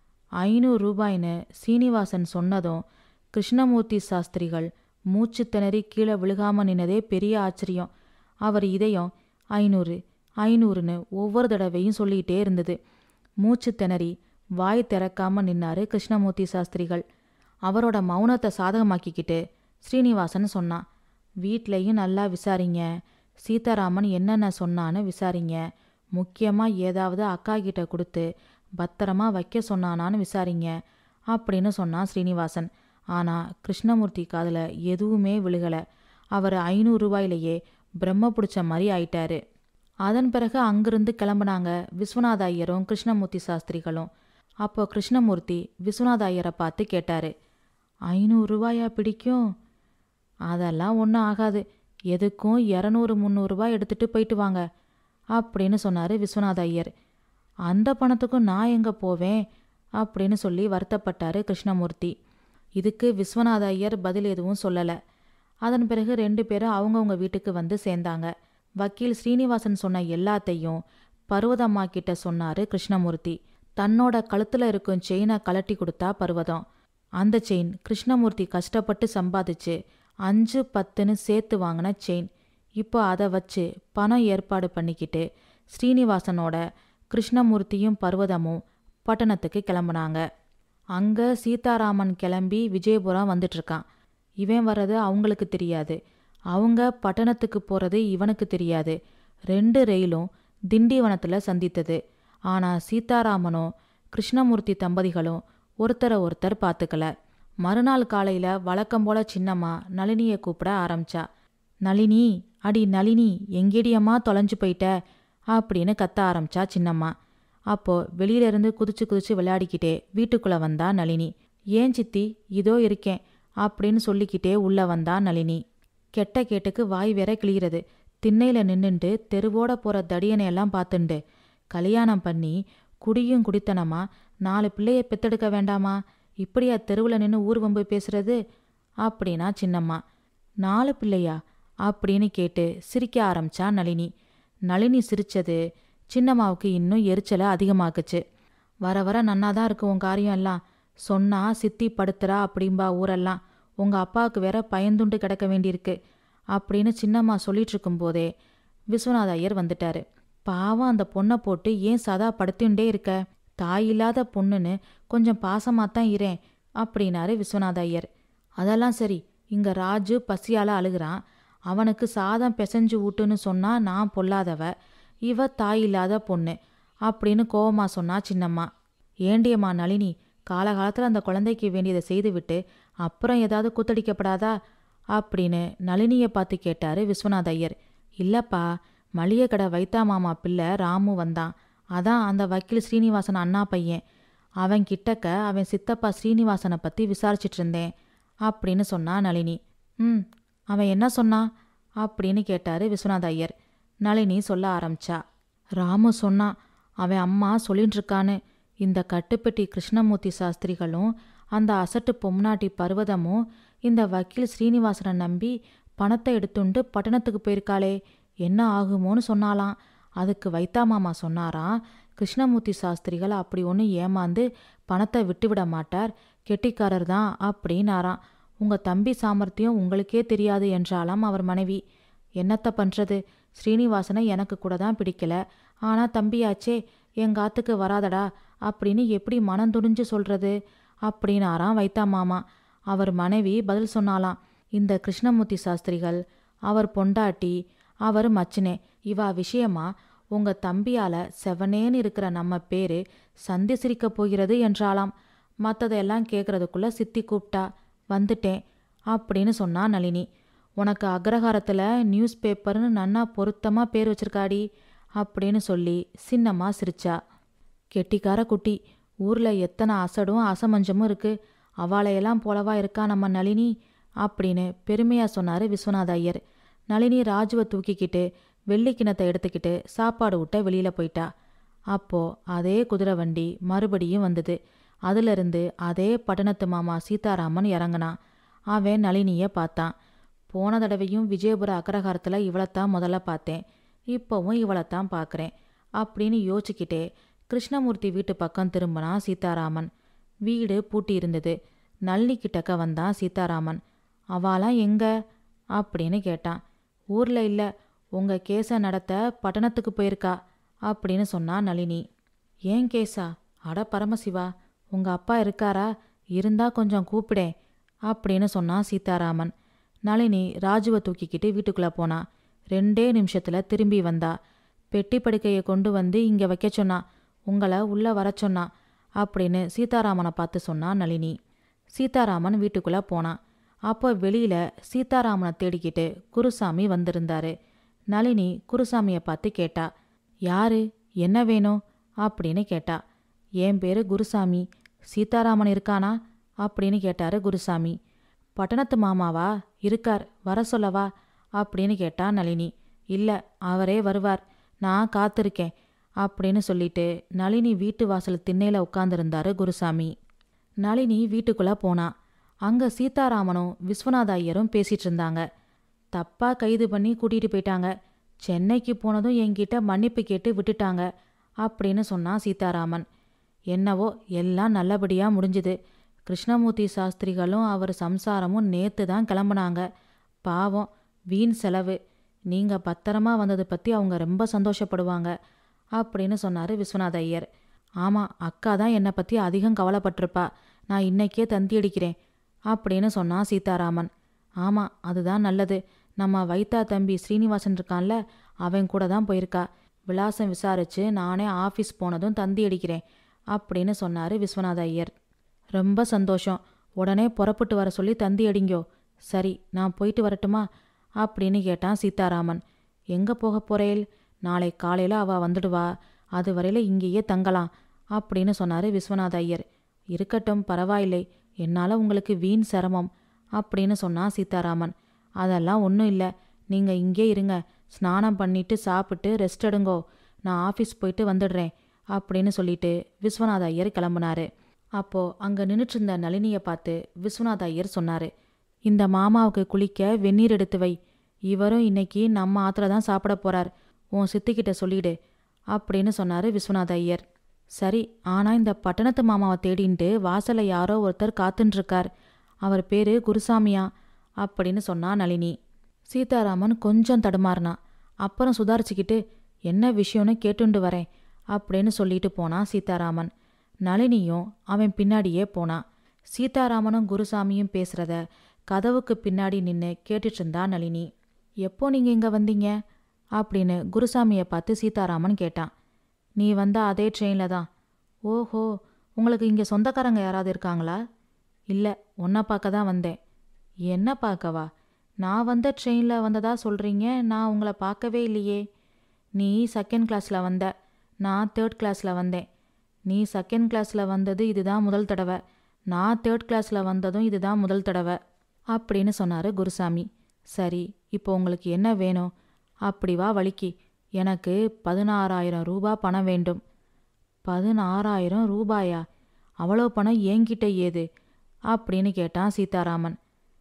Speaker 1: ஐநூறு ரூபாய்னு சீனிவாசன் சொன்னதும் கிருஷ்ணமூர்த்தி சாஸ்திரிகள் மூச்சு திணறி கீழே விழுகாம நின்னதே பெரிய ஆச்சரியம் அவர் இதயம் ஐநூறு ஐநூறுன்னு ஒவ்வொரு தடவையும் சொல்லிகிட்டே இருந்தது மூச்சு திணறி வாய் திறக்காம நின்னாரு கிருஷ்ணமூர்த்தி சாஸ்திரிகள் அவரோட மௌனத்தை சாதகமாக்கிக்கிட்டு ஸ்ரீனிவாசன் சொன்னான் வீட்லேயும் நல்லா விசாரிங்க சீதாராமன் என்னென்ன சொன்னான்னு விசாரிங்க முக்கியமாக ஏதாவது அக்கா கிட்ட கொடுத்து பத்திரமா வைக்க சொன்னானான்னு விசாரிங்க அப்படின்னு சொன்னான் ஸ்ரீனிவாசன் ஆனால் கிருஷ்ணமூர்த்தி காதில் எதுவுமே விழுகலை அவர் ஐநூறு ரூபாயிலேயே பிரம்ம பிடிச்ச மாதிரி ஆயிட்டாரு அதன் பிறகு அங்கிருந்து கிளம்புனாங்க விஸ்வநாத ஐயரும் கிருஷ்ணமூர்த்தி சாஸ்திரிகளும் அப்போ கிருஷ்ணமூர்த்தி விஸ்வநாத ஐயரை பார்த்து கேட்டாரு ஐநூறு ரூபாயா பிடிக்கும் அதெல்லாம் ஒன்றும் ஆகாது எதுக்கும் இரநூறு முந்நூறுரூபா எடுத்துட்டு போயிட்டு வாங்க அப்படின்னு சொன்னார் விஸ்வநாத ஐயர் அந்த பணத்துக்கும் நான் எங்கே போவேன் அப்படின்னு சொல்லி வருத்தப்பட்டார் கிருஷ்ணமூர்த்தி இதுக்கு விஸ்வநாத ஐயர் பதில் எதுவும் சொல்லலை அதன் பிறகு ரெண்டு பேரும் அவங்கவுங்க வீட்டுக்கு வந்து சேர்ந்தாங்க வக்கீல் ஸ்ரீனிவாசன் சொன்ன எல்லாத்தையும் பர்வதம்மா கிட்ட சொன்னாரு கிருஷ்ணமூர்த்தி தன்னோட கழுத்துல இருக்கும் செயினை கலட்டி கொடுத்தா பர்வதம் அந்த செயின் கிருஷ்ணமூர்த்தி கஷ்டப்பட்டு சம்பாதிச்சு அஞ்சு பத்துன்னு சேர்த்து வாங்கின செயின் இப்போ அதை வச்சு பணம் ஏற்பாடு பண்ணிக்கிட்டு ஸ்ரீனிவாசனோட கிருஷ்ணமூர்த்தியும் பர்வதமும் பட்டணத்துக்கு கிளம்புனாங்க அங்கே சீதாராமன் கிளம்பி விஜயபுரம் வந்துட்டுருக்கான் இவன் வர்றது அவங்களுக்கு தெரியாது அவங்க பட்டணத்துக்கு போகிறது இவனுக்கு தெரியாது ரெண்டு ரயிலும் திண்டிவனத்தில் சந்தித்தது ஆனால் சீதாராமனும் கிருஷ்ணமூர்த்தி தம்பதிகளும் ஒருத்தரை ஒருத்தர் பார்த்துக்கல மறுநாள் காலையில் வழக்கம் போல சின்னம்மா நளினியை கூப்பிட ஆரம்பிச்சா நளினி அடி நளினி எங்கேடியம்மா தொலைஞ்சு போயிட்ட அப்படின்னு கத்த ஆரம்பிச்சா சின்னம்மா அப்போ வெளியிலிருந்து குதிச்சு குதிச்சு விளையாடிக்கிட்டே வீட்டுக்குள்ள வந்தா நளினி ஏன் சித்தி இதோ இருக்கேன் அப்படின்னு சொல்லிக்கிட்டே உள்ள வந்தா நளினி கெட்ட கேட்டுக்கு வாய் வேற கிளிகிறது திண்ணையில நின்னுண்டு தெருவோட போற தடியனையெல்லாம் பார்த்துண்டு கல்யாணம் பண்ணி குடியும் குடித்தனமா நாலு பிள்ளைய பெத்தெடுக்க வேண்டாமா இப்படியா தெருவில் நின்று ஊர்வம்பு பேசுறது அப்படின்னா சின்னம்மா நாலு பிள்ளையா அப்படின்னு கேட்டு சிரிக்க ஆரம்பிச்சா நளினி நளினி சிரிச்சது சின்னம்மாவுக்கு இன்னும் எரிச்சலை அதிகமாக்குச்சு வர வர நன்னாதான் இருக்கு உன் காரியம் எல்லாம் சொன்னா சித்தி படுத்துறா அப்படிம்பா ஊரெல்லாம் உங்க அப்பாவுக்கு வேற பயந்துண்டு கிடக்க வேண்டியிருக்கு அப்படின்னு சின்னம்மா சொல்லிட்டு இருக்கும்போதே விஸ்வநாத ஐயர் வந்துட்டாரு பாவம் அந்த பொண்ணை போட்டு ஏன் சதா படுத்துண்டே இருக்க தாய் இல்லாத பொண்ணுன்னு கொஞ்சம் பாசமாத்தான் இரேன் அப்படின்னாரு விஸ்வநாத ஐயர் அதெல்லாம் சரி இங்க ராஜு பசியால அழுகிறான் அவனுக்கு சாதம் பிசைஞ்சு ஊட்டுன்னு சொன்னா நான் பொல்லாதவ இவ தாய் இல்லாத பொண்ணு அப்படின்னு கோவமா சொன்னா சின்னம்மா ஏண்டியம்மா நளினி காலகாலத்தில் அந்த குழந்தைக்கு வேண்டியதை செய்துவிட்டு அப்புறம் ஏதாவது கூத்தடிக்கப்படாதா அப்படின்னு நளினியை பார்த்து கேட்டாரு விஸ்வநாத ஐயர் இல்லப்பா மளிகை கடை வைத்தா மாமா பிள்ளை ராமு வந்தான் அதான் அந்த வக்கீல் ஸ்ரீனிவாசன் அண்ணா பையன் அவன் கிட்டக்க அவன் சித்தப்பா ஸ்ரீனிவாசனை பற்றி விசாரிச்சிட்டு இருந்தேன் அப்படின்னு சொன்னா நளினி ம் அவன் என்ன சொன்னான் அப்படின்னு கேட்டாரு விஸ்வநாத ஐயர் நளினி சொல்ல ஆரம்பிச்சா ராமு சொன்னான் அவன் அம்மா சொல்லிட்டு இருக்கான்னு இந்த கட்டுப்பெட்டி கிருஷ்ணமூர்த்தி சாஸ்திரிகளும் அந்த அசட்டு பொம்னாட்டி பர்வதமும் இந்த வக்கீல் ஸ்ரீனிவாசனை நம்பி பணத்தை எடுத்துண்டு பட்டணத்துக்கு போயிருக்காளே என்ன ஆகுமோன்னு சொன்னாலாம் அதுக்கு வைத்தா மாமா சொன்னாராம் கிருஷ்ணமூர்த்தி சாஸ்திரிகள் அப்படி ஒன்று ஏமாந்து பணத்தை விட்டுவிட மாட்டார் கெட்டிக்காரர் தான் அப்படின்னாராம் உங்க தம்பி சாமர்த்தியம் உங்களுக்கே தெரியாது என்றாலாம் அவர் மனைவி என்னத்த பண்றது ஸ்ரீனிவாசனை எனக்கு கூட தான் பிடிக்கல ஆனா தம்பியாச்சே எங்க ஆத்துக்கு வராதடா அப்படின்னு எப்படி மனம் துணிஞ்சு சொல்றது அப்படின்னாராம் வைத்தா மாமா அவர் மனைவி பதில் சொன்னாலாம் இந்த கிருஷ்ணமூர்த்தி சாஸ்திரிகள் அவர் பொண்டாட்டி அவர் மச்சினே இவா விஷயமா உங்க தம்பியால செவனேன்னு இருக்கிற நம்ம பேரு சந்தி சிரிக்க போகிறது என்றாலாம் மற்றதையெல்லாம் கேட்கறதுக்குள்ள சித்தி கூப்பிட்டா வந்துட்டேன் அப்படின்னு சொன்னா நளினி உனக்கு அக்ரஹாரத்தில் நியூஸ் பேப்பர்னு நன்னா பொருத்தமாக பேர் வச்சிருக்காடி அப்படின்னு சொல்லி சின்னம்மா சிரிச்சா கெட்டிக்கார குட்டி ஊரில் எத்தனை அசடும் அசமஞ்சமும் இருக்கு அவாளையெல்லாம் போலவா இருக்கா நம்ம நளினி அப்படின்னு பெருமையாக சொன்னார் விஸ்வநாத ஐயர் நளினி ராஜுவை தூக்கிக்கிட்டு வெள்ளி கிணத்தை எடுத்துக்கிட்டு சாப்பாடு விட்ட வெளியில் போயிட்டா அப்போ அதே குதிரை வண்டி மறுபடியும் வந்தது அதிலிருந்து அதே பட்டணத்து மாமா சீதாராமன் இறங்கினான் அவன் நளினியை பார்த்தான் போன தடவையும் விஜயபுர அக்ரஹாரத்தில் இவளைத்தான் முதல்ல பார்த்தேன் இப்போவும் இவளைத்தான் பார்க்குறேன் அப்படின்னு யோசிச்சுக்கிட்டே கிருஷ்ணமூர்த்தி வீட்டு பக்கம் திரும்பினா சீதாராமன் வீடு பூட்டி இருந்தது நளினி கிட்டக்க வந்தான் சீதாராமன் அவாலாம் எங்க அப்படின்னு கேட்டான் ஊரில் இல்லை உங்கள் கேஸை நடத்த பட்டணத்துக்கு போயிருக்கா அப்படின்னு சொன்னா நளினி ஏன் கேஸா அட பரமசிவா உங்கள் அப்பா இருக்காரா இருந்தா கொஞ்சம் கூப்பிடேன் அப்படின்னு சொன்னான் சீதாராமன் நளினி ராஜுவை தூக்கிக்கிட்டு வீட்டுக்குள்ளே போனா ரெண்டே நிமிஷத்தில் திரும்பி வந்தா பெட்டி படுக்கையை கொண்டு வந்து இங்கே வைக்க சொன்னா உங்களை உள்ளே வர சொன்னா அப்படின்னு சீதாராமனை பார்த்து சொன்னா நளினி சீதாராமன் வீட்டுக்குள்ளே போனான் அப்போ வெளியில சீதாராமனை தேடிக்கிட்டு குருசாமி வந்திருந்தாரு நளினி குருசாமியை பார்த்து கேட்டா யாரு என்ன வேணும் அப்படின்னு கேட்டா என் பேரு குருசாமி சீதாராமன் இருக்கானா அப்படின்னு கேட்டாரு குருசாமி பட்டணத்து மாமாவா இருக்கார் வர சொல்லவா அப்படின்னு கேட்டா நளினி இல்ல அவரே வருவார் நான் காத்திருக்கேன் அப்படின்னு சொல்லிட்டு நளினி வீட்டு வாசல் திண்ணையில உட்கார்ந்திருந்தாரு குருசாமி நளினி வீட்டுக்குள்ள போனா அங்க சீதாராமனும் விஸ்வநாத ஐயரும் பேசிட்டு இருந்தாங்க தப்பா கைது பண்ணி கூட்டிட்டு போயிட்டாங்க சென்னைக்கு போனதும் என்கிட்ட மன்னிப்பு கேட்டு விட்டுட்டாங்க அப்படின்னு சொன்னான் சீதாராமன் என்னவோ எல்லாம் நல்லபடியா முடிஞ்சுது கிருஷ்ணமூர்த்தி சாஸ்திரிகளும் அவர் சம்சாரமும் நேத்து தான் கிளம்புனாங்க பாவம் வீண் செலவு நீங்க பத்திரமா வந்ததை பத்தி அவங்க ரொம்ப சந்தோஷப்படுவாங்க அப்படின்னு சொன்னாரு விஸ்வநாத ஐயர் ஆமா அக்கா தான் என்னை பத்தி அதிகம் கவலைப்பட்டிருப்பா நான் இன்னைக்கே தந்தி அடிக்கிறேன் அப்படின்னு சொன்னான் சீதாராமன் ஆமா அதுதான் நல்லது நம்ம வைத்தா தம்பி ஸ்ரீனிவாசன் இருக்கான்ல அவன் கூட தான் போயிருக்கா விலாசம் விசாரிச்சு நானே ஆஃபீஸ் போனதும் தந்தி அடிக்கிறேன் அப்படின்னு சொன்னாரு விஸ்வநாத ஐயர் ரொம்ப சந்தோஷம் உடனே புறப்பட்டு வர சொல்லி தந்தி அடிங்கோ சரி நான் போயிட்டு வரட்டுமா அப்படின்னு கேட்டான் சீதாராமன் எங்க போக போறேல் நாளை காலையில அவ வந்துடுவா அது வரையில இங்கேயே தங்கலாம் அப்படின்னு சொன்னாரு விஸ்வநாத ஐயர் இருக்கட்டும் பரவாயில்லை என்னால உங்களுக்கு வீண் சிரமம் அப்படின்னு சொன்னான் சீதாராமன் அதெல்லாம் ஒன்றும் இல்லை நீங்க இங்கே இருங்க ஸ்நானம் பண்ணிட்டு சாப்பிட்டு ரெஸ்ட் எடுங்கோ நான் ஆஃபீஸ் போயிட்டு வந்துடுறேன் அப்படின்னு சொல்லிட்டு விஸ்வநாத ஐயர் கிளம்புனாரு அப்போ அங்க நின்னுட்டு இருந்த நளினியை பார்த்து விஸ்வநாத ஐயர் சொன்னாரு இந்த மாமாவுக்கு குளிக்க வெந்நீர் எடுத்து வை இவரும் இன்னைக்கு நம்ம ஆத்துல தான் சாப்பிட போறார் உன் சித்திக்கிட்ட சொல்லிடு அப்படின்னு சொன்னாரு விஸ்வநாத ஐயர் சரி ஆனா இந்த பட்டணத்து மாமாவை தேடின்ட்டு வாசல்ல யாரோ ஒருத்தர் காத்துன்னு இருக்கார் அவர் பேரு குருசாமியா அப்படின்னு சொன்னா நளினி சீதாராமன் கொஞ்சம் தடுமாறினான் அப்புறம் சுதாரிச்சுக்கிட்டு என்ன விஷயம்னு கேட்டுண்டு வரேன் அப்படின்னு சொல்லிட்டு போனான் சீதாராமன் நளினியும் அவன் பின்னாடியே போனான் சீதாராமனும் குருசாமியும் பேசுறத கதவுக்கு பின்னாடி நின்று கேட்டுட்டு இருந்தா நளினி எப்போ நீங்க இங்க வந்தீங்க அப்படின்னு குருசாமியை பார்த்து சீதாராமன் கேட்டான் நீ வந்த அதே ட்ரெயின்ல தான் ஓஹோ உங்களுக்கு இங்க சொந்தக்காரங்க யாராவது இருக்காங்களா இல்லை உன்னை பார்க்க தான் வந்தேன் என்ன பார்க்கவா நான் வந்த ட்ரெயினில் வந்ததா சொல்கிறீங்க நான் உங்களை பார்க்கவே இல்லையே நீ செகண்ட் கிளாஸில் வந்த நான் தேர்ட் கிளாஸில் வந்தேன் நீ செகண்ட் கிளாஸில் வந்தது இதுதான் முதல் தடவை நான் தேர்ட் கிளாஸில் வந்ததும் இதுதான் முதல் தடவை அப்படின்னு சொன்னார் குருசாமி சரி இப்போ உங்களுக்கு என்ன வேணும் அப்படி வா வலிக்கு எனக்கு பதினாறாயிரம் ரூபா பணம் வேண்டும் பதினாறாயிரம் ரூபாயா அவ்வளோ பணம் என்கிட்ட ஏது அப்படின்னு கேட்டான் சீதாராமன்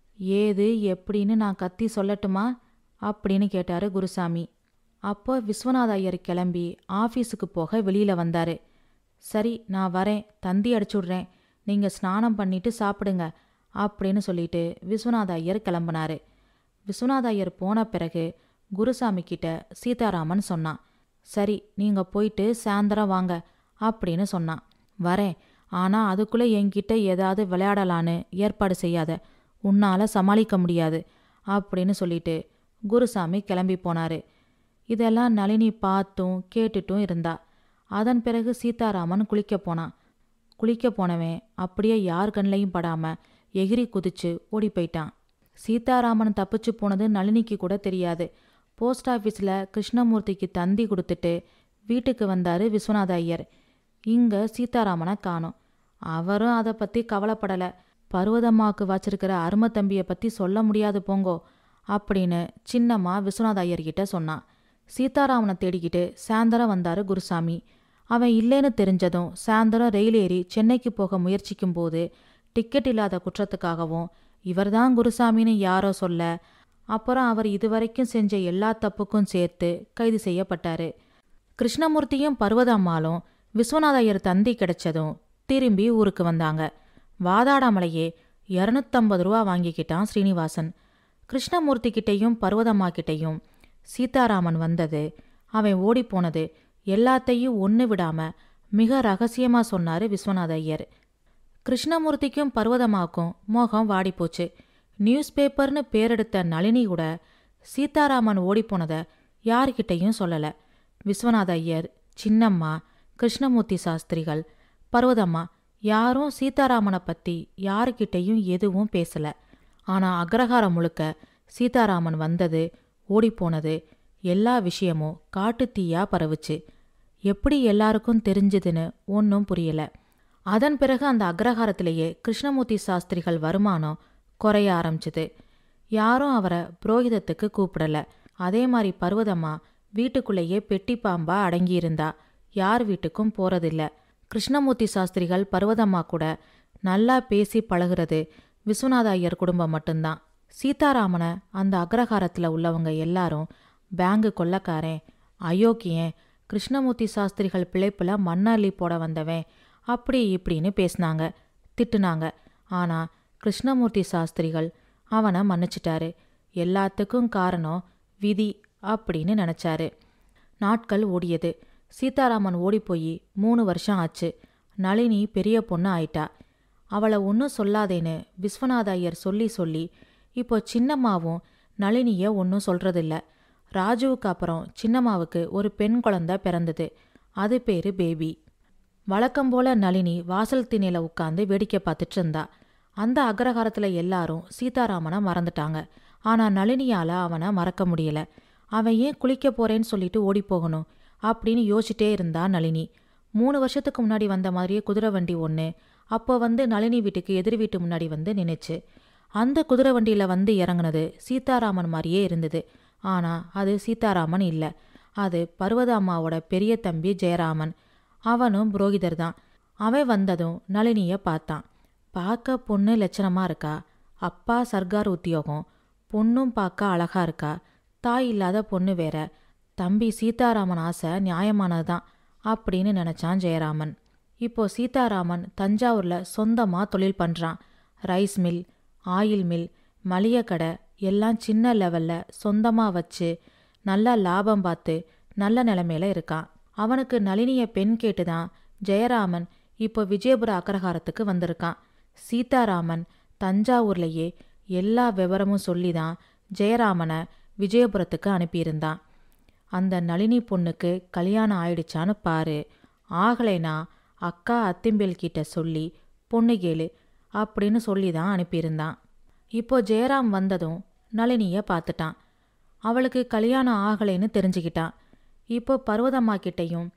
Speaker 1: ஏது எப்படின்னு நான் கத்தி சொல்லட்டுமா அப்படின்னு கேட்டாரு குருசாமி அப்போ விஸ்வநாத ஐயர் கிளம்பி ஆஃபீஸுக்கு போக வெளியில வந்தாரு சரி நான் வரேன் தந்தி அடிச்சுடுறேன் நீங்க ஸ்நானம் பண்ணிட்டு சாப்பிடுங்க அப்படின்னு சொல்லிட்டு விஸ்வநாத ஐயர் கிளம்புனாரு விஸ்வநாத ஐயர் போன பிறகு குருசாமி கிட்ட சீதாராமன் சொன்னான் சரி நீங்க போயிட்டு சாயந்தரம் வாங்க அப்படின்னு சொன்னான் வரேன் ஆனா அதுக்குள்ள என்கிட்ட ஏதாவது விளையாடலான்னு ஏற்பாடு செய்யாத உன்னால சமாளிக்க முடியாது அப்படின்னு சொல்லிட்டு குருசாமி கிளம்பி போனாரு இதெல்லாம் நளினி பார்த்தும் கேட்டுட்டும் இருந்தா அதன் பிறகு சீதாராமன் குளிக்க போனான் குளிக்க போனவன் அப்படியே யார் கண்ணையும் படாம எகிரி குதிச்சு ஓடி போயிட்டான் சீதாராமன் தப்பிச்சு போனது நளினிக்கு கூட தெரியாது போஸ்ட் ஆஃபீஸில் கிருஷ்ணமூர்த்திக்கு தந்தி கொடுத்துட்டு வீட்டுக்கு வந்தாரு விஸ்வநாத ஐயர் இங்க சீதாராமனை காணோம் அவரும் அதை பத்தி கவலைப்படல பர்வதம்மாவுக்கு வச்சிருக்கிற அருமை தம்பியை பத்தி சொல்ல முடியாது போங்கோ அப்படின்னு சின்னம்மா விஸ்வநாத ஐயர்கிட்ட சொன்னான் சீதாராமனை தேடிக்கிட்டு சாயந்தரம் வந்தாரு குருசாமி அவன் இல்லைன்னு தெரிஞ்சதும் சாயந்தரம் ரயில் ஏறி சென்னைக்கு போக முயற்சிக்கும் போது டிக்கெட் இல்லாத குற்றத்துக்காகவும் இவர்தான் குருசாமின்னு யாரோ சொல்ல அப்புறம் அவர் இதுவரைக்கும் செஞ்ச எல்லா தப்புக்கும் சேர்த்து கைது செய்யப்பட்டாரு கிருஷ்ணமூர்த்தியும் பர்வதம்மாளும் விஸ்வநாத ஐயர் தந்தி கிடைச்சதும் திரும்பி ஊருக்கு வந்தாங்க வாதாடாமலையே இரநூத்தம்பது ரூபா வாங்கிக்கிட்டான் ஸ்ரீனிவாசன் கிருஷ்ணமூர்த்தி கிட்டேயும் பர்வதம்மா கிட்டேயும் சீதாராமன் வந்தது அவன் ஓடிப்போனது எல்லாத்தையும் ஒன்று விடாம மிக ரகசியமா சொன்னாரு விஸ்வநாத ஐயர் கிருஷ்ணமூர்த்திக்கும் பர்வதம்மாவுக்கும் மோகம் வாடிப்போச்சு நியூஸ் பேப்பர்னு பேரெடுத்த நளினி கூட சீதாராமன் ஓடிப்போனதை யார்கிட்டையும் சொல்லல விஸ்வநாத ஐயர் சின்னம்மா கிருஷ்ணமூர்த்தி சாஸ்திரிகள் பர்வதம்மா யாரும் சீதாராமனை பத்தி யாருக்கிட்டையும் எதுவும் பேசல ஆனா அக்ரஹாரம் முழுக்க சீதாராமன் வந்தது ஓடிப்போனது எல்லா விஷயமும் காட்டுத்தீயா பரவுச்சு எப்படி எல்லாருக்கும் தெரிஞ்சதுன்னு ஒன்றும் புரியல அதன் பிறகு அந்த அக்ரஹாரத்திலேயே கிருஷ்ணமூர்த்தி சாஸ்திரிகள் வருமானம் குறைய ஆரம்பிச்சுது யாரும் அவரை புரோகிதத்துக்கு கூப்பிடல அதே மாதிரி பர்வதம்மா வீட்டுக்குள்ளேயே பெட்டி பாம்பா அடங்கியிருந்தா யார் வீட்டுக்கும் போறதில்ல கிருஷ்ணமூர்த்தி சாஸ்திரிகள் பர்வதம்மா கூட நல்லா பேசி பழகுறது விஸ்வநாத ஐயர் குடும்பம் மட்டும்தான் சீதாராமனை அந்த அக்ரஹாரத்தில் உள்ளவங்க எல்லாரும் பேங்கு கொள்ளக்காரன் அயோக்கியன் கிருஷ்ணமூர்த்தி சாஸ்திரிகள் பிழைப்புல மண்ணள்ளி போட வந்தவன் அப்படி இப்படின்னு பேசினாங்க திட்டுனாங்க ஆனா கிருஷ்ணமூர்த்தி சாஸ்திரிகள் அவனை மன்னிச்சிட்டாரு எல்லாத்துக்கும் காரணம் விதி அப்படின்னு நினைச்சாரு நாட்கள் ஓடியது சீதாராமன் ஓடிப்போய் மூணு வருஷம் ஆச்சு நளினி பெரிய பொண்ணு ஆயிட்டா அவளை ஒன்றும் சொல்லாதேன்னு விஸ்வநாத ஐயர் சொல்லி சொல்லி இப்போ சின்னம்மாவும் நளினிய ஒன்றும் சொல்றதில்ல ராஜுவுக்கு அப்புறம் சின்னம்மாவுக்கு ஒரு பெண் குழந்தை பிறந்தது அது பேரு பேபி வழக்கம் போல நளினி வாசல் திணையில உட்காந்து வேடிக்கை பார்த்துட்டு இருந்தா அந்த அக்ரஹாரத்துல எல்லாரும் சீதாராமனை மறந்துட்டாங்க ஆனா நளினியால அவனை மறக்க முடியல அவன் ஏன் குளிக்க போறேன்னு சொல்லிட்டு ஓடி போகணும் அப்படின்னு யோசிச்சிட்டே இருந்தா நளினி மூணு வருஷத்துக்கு முன்னாடி வந்த மாதிரியே குதிரை வண்டி ஒன்று அப்போ வந்து நளினி வீட்டுக்கு எதிர் வீட்டு முன்னாடி வந்து நின்னுச்சு அந்த குதிரை வண்டியில வந்து இறங்குனது சீதாராமன் மாதிரியே இருந்தது ஆனா அது சீதாராமன் இல்லை அது பர்வத அம்மாவோட பெரிய தம்பி ஜெயராமன் அவனும் புரோகிதர் தான் அவன் வந்ததும் நளினிய பார்த்தான் பார்க்க பொண்ணு லட்சணமா இருக்கா அப்பா சர்க்கார் உத்தியோகம் பொண்ணும் பார்க்க அழகா இருக்கா தாய் இல்லாத பொண்ணு வேற தம்பி சீதாராமன் ஆசை நியாயமானதுதான் அப்படின்னு நினைச்சான் ஜெயராமன் இப்போ சீதாராமன் தஞ்சாவூர்ல சொந்தமா தொழில் பண்றான் ரைஸ் மில் ஆயில் மில் மளிகை கடை எல்லாம் சின்ன லெவல்ல சொந்தமா வச்சு நல்ல லாபம் பார்த்து நல்ல நிலைமையில இருக்கான் அவனுக்கு நளினிய பெண் கேட்டுதான் ஜெயராமன் இப்போ விஜயபுர அக்ரஹாரத்துக்கு வந்திருக்கான் சீதாராமன் தஞ்சாவூர்லயே எல்லா விவரமும் சொல்லிதான் ஜெயராமனை விஜயபுரத்துக்கு அனுப்பியிருந்தான் அந்த நளினி பொண்ணுக்கு கல்யாணம் ஆயிடுச்சான்னு பாரு ஆகலைனா அக்கா அத்திம்பேல் கிட்ட சொல்லி பொண்ணு கேளு அப்படின்னு சொல்லி தான் அனுப்பியிருந்தான் இப்போ ஜெயராம் வந்ததும் நளினிய பார்த்துட்டான் அவளுக்கு கல்யாணம் ஆகலைன்னு தெரிஞ்சுக்கிட்டான் இப்போ பர்வதம்மா கிட்டையும்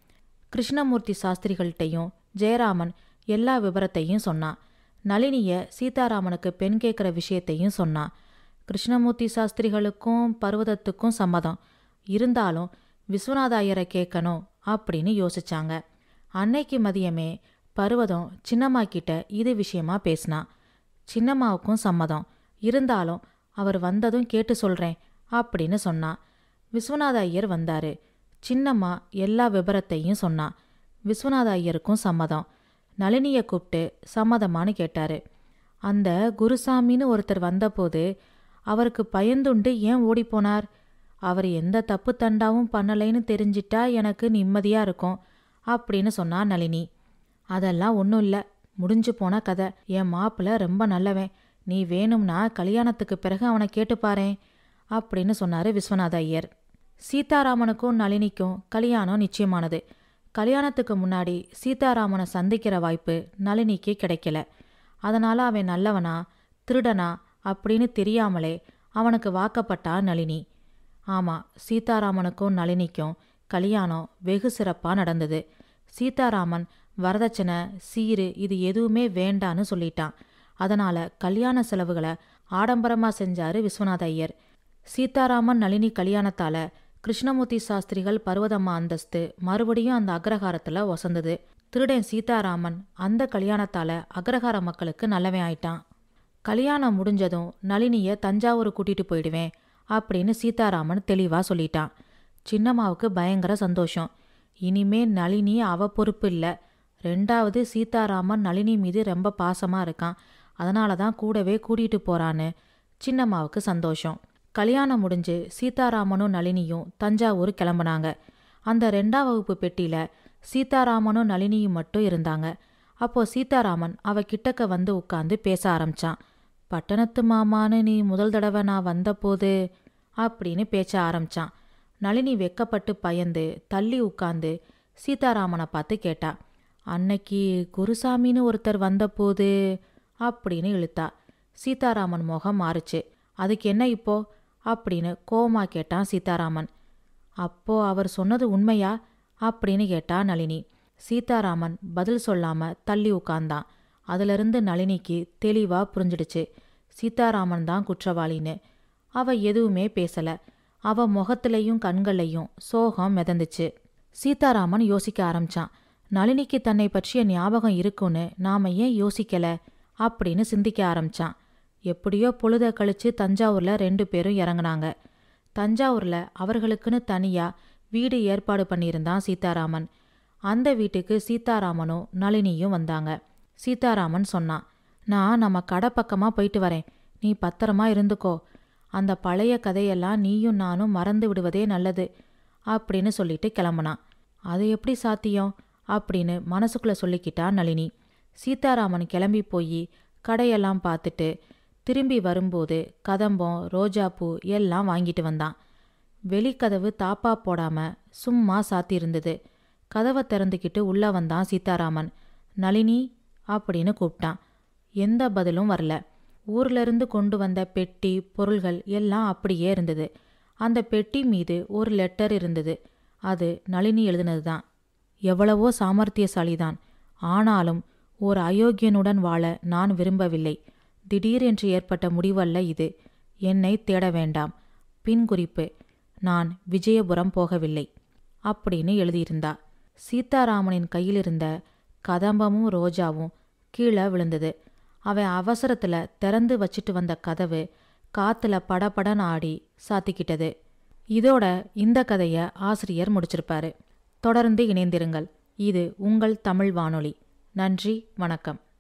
Speaker 1: கிருஷ்ணமூர்த்தி சாஸ்திரிகள்கிட்டையும் ஜெயராமன் எல்லா விவரத்தையும் சொன்னான் நளினிய சீதாராமனுக்கு பெண் கேட்குற விஷயத்தையும் சொன்னான் கிருஷ்ணமூர்த்தி சாஸ்திரிகளுக்கும் பர்வதத்துக்கும் சம்மதம் இருந்தாலும் விஸ்வநாத ஐயரை கேட்கணும் அப்படின்னு யோசிச்சாங்க அன்னைக்கு மதியமே பர்வதம் சின்னம்மா கிட்ட இது விஷயமா பேசினான் சின்னம்மாவுக்கும் சம்மதம் இருந்தாலும் அவர் வந்ததும் கேட்டு சொல்றேன் அப்படின்னு சொன்னான் விஸ்வநாத ஐயர் வந்தாரு சின்னம்மா எல்லா விபரத்தையும் சொன்னா விஸ்வநாத ஐயருக்கும் சம்மதம் நளினியை கூப்பிட்டு சம்மதமான்னு கேட்டாரு அந்த குருசாமின்னு ஒருத்தர் வந்தபோது அவருக்கு பயந்துண்டு ஏன் ஓடிப்போனார் அவர் எந்த தப்பு தண்டாவும் பண்ணலைன்னு தெரிஞ்சிட்டா எனக்கு நிம்மதியா இருக்கும் அப்படின்னு சொன்னா நளினி அதெல்லாம் ஒன்றும் இல்லை முடிஞ்சு போன கதை என் மாப்பிள்ள ரொம்ப நல்லவன் நீ வேணும்னா கல்யாணத்துக்கு பிறகு அவனை கேட்டுப்பாரேன் அப்படின்னு சொன்னாரு விஸ்வநாத ஐயர் சீதாராமனுக்கும் நளினிக்கும் கல்யாணம் நிச்சயமானது கல்யாணத்துக்கு முன்னாடி சீதாராமனை சந்திக்கிற வாய்ப்பு நளினிக்கு கிடைக்கல அதனால அவன் நல்லவனா திருடனா அப்படின்னு தெரியாமலே அவனுக்கு வாக்கப்பட்டா நளினி ஆமா சீதாராமனுக்கும் நளினிக்கும் கல்யாணம் வெகு சிறப்பா நடந்தது சீதாராமன் வரதட்சணை சீரு இது எதுவுமே வேண்டான்னு சொல்லிட்டான் அதனால கல்யாண செலவுகளை ஆடம்பரமா செஞ்சாரு விஸ்வநாத ஐயர் சீதாராமன் நளினி கல்யாணத்தால கிருஷ்ணமூர்த்தி சாஸ்திரிகள் பர்வதம்மா அந்தஸ்து மறுபடியும் அந்த அக்ரஹாரத்துல ஒசந்தது திருடன் சீதாராமன் அந்த கல்யாணத்தால அக்ரஹார மக்களுக்கு நல்லவன் ஆயிட்டான் கல்யாணம் முடிஞ்சதும் நளினிய தஞ்சாவூர் கூட்டிட்டு போயிடுவேன் அப்படின்னு சீதாராமன் தெளிவா சொல்லிட்டான் சின்னம்மாவுக்கு பயங்கர சந்தோஷம் இனிமே நளினி அவ பொறுப்பு இல்ல ரெண்டாவது சீதாராமன் நளினி மீது ரொம்ப பாசமா இருக்கான் அதனால தான் கூடவே கூட்டிட்டு போறான்னு சின்னம்மாவுக்கு சந்தோஷம் கல்யாணம் முடிஞ்சு சீதாராமனும் நளினியும் தஞ்சாவூர் கிளம்புனாங்க அந்த ரெண்டாம் வகுப்பு பெட்டியில சீதாராமனும் நளினியும் மட்டும் இருந்தாங்க அப்போ சீதாராமன் அவ கிட்டக்க வந்து உட்காந்து பேச ஆரம்பிச்சான் பட்டணத்து மாமான்னு நீ முதல் தடவை நான் வந்தபோது அப்படின்னு பேச்ச ஆரம்பிச்சான் நளினி வெக்கப்பட்டு பயந்து தள்ளி உட்காந்து சீதாராமனை பார்த்து கேட்டா அன்னைக்கு குருசாமின்னு ஒருத்தர் வந்தபோது அப்படின்னு இழுத்தா சீதாராமன் முகம் மாறுச்சு அதுக்கு என்ன இப்போ அப்படின்னு கோவமா கேட்டான் சீதாராமன் அப்போ அவர் சொன்னது உண்மையா அப்படின்னு கேட்டா நளினி சீதாராமன் பதில் சொல்லாம தள்ளி உட்கார்ந்தான் அதிலிருந்து நளினிக்கு தெளிவா புரிஞ்சிடுச்சு சீதாராமன் தான் குற்றவாளின்னு அவ எதுவுமே பேசல அவ முகத்திலையும் கண்கள்லையும் சோகம் மிதந்துச்சு சீதாராமன் யோசிக்க ஆரம்பிச்சான் நளினிக்கு தன்னை பற்றிய ஞாபகம் இருக்குன்னு நாம ஏன் யோசிக்கல அப்படின்னு சிந்திக்க ஆரம்பிச்சான் எப்படியோ பொழுத கழிச்சு தஞ்சாவூர்ல ரெண்டு பேரும் இறங்குனாங்க தஞ்சாவூர்ல அவர்களுக்குன்னு தனியா வீடு ஏற்பாடு பண்ணியிருந்தான் சீதாராமன் அந்த வீட்டுக்கு சீதாராமனும் நளினியும் வந்தாங்க சீதாராமன் சொன்னான் நான் நம்ம கடை பக்கமா போயிட்டு வரேன் நீ பத்திரமா இருந்துக்கோ அந்த பழைய கதையெல்லாம் நீயும் நானும் மறந்து விடுவதே நல்லது அப்படின்னு சொல்லிட்டு கிளம்புனான் அது எப்படி சாத்தியம் அப்படின்னு மனசுக்குள்ள சொல்லிக்கிட்டா நளினி சீதாராமன் கிளம்பி போய் கடையெல்லாம் பார்த்துட்டு திரும்பி வரும்போது கதம்பம் ரோஜாப்பூ எல்லாம் வாங்கிட்டு வந்தான் வெளிக்கதவு தாப்பா போடாம சும்மா சாத்தியிருந்தது கதவை திறந்துக்கிட்டு உள்ள வந்தான் சீதாராமன் நளினி அப்படின்னு கூப்பிட்டான் எந்த பதிலும் வரல ஊர்ல இருந்து கொண்டு வந்த பெட்டி பொருள்கள் எல்லாம் அப்படியே இருந்தது அந்த பெட்டி மீது ஒரு லெட்டர் இருந்தது அது நளினி எழுதினது தான் எவ்வளவோ சாமர்த்தியசாலிதான் ஆனாலும் ஒரு அயோக்கியனுடன் வாழ நான் விரும்பவில்லை திடீரென்று ஏற்பட்ட முடிவல்ல இது என்னை தேட வேண்டாம் பின் குறிப்பு நான் விஜயபுரம் போகவில்லை அப்படின்னு எழுதியிருந்தா சீதாராமனின் கையிலிருந்த கதம்பமும் ரோஜாவும் கீழே விழுந்தது அவன் அவசரத்துல திறந்து வச்சிட்டு வந்த கதவு காத்துல படபடன்னு ஆடி சாத்திக்கிட்டது இதோட இந்த கதைய ஆசிரியர் முடிச்சிருப்பாரு தொடர்ந்து இணைந்திருங்கள் இது உங்கள் தமிழ் வானொலி நன்றி வணக்கம்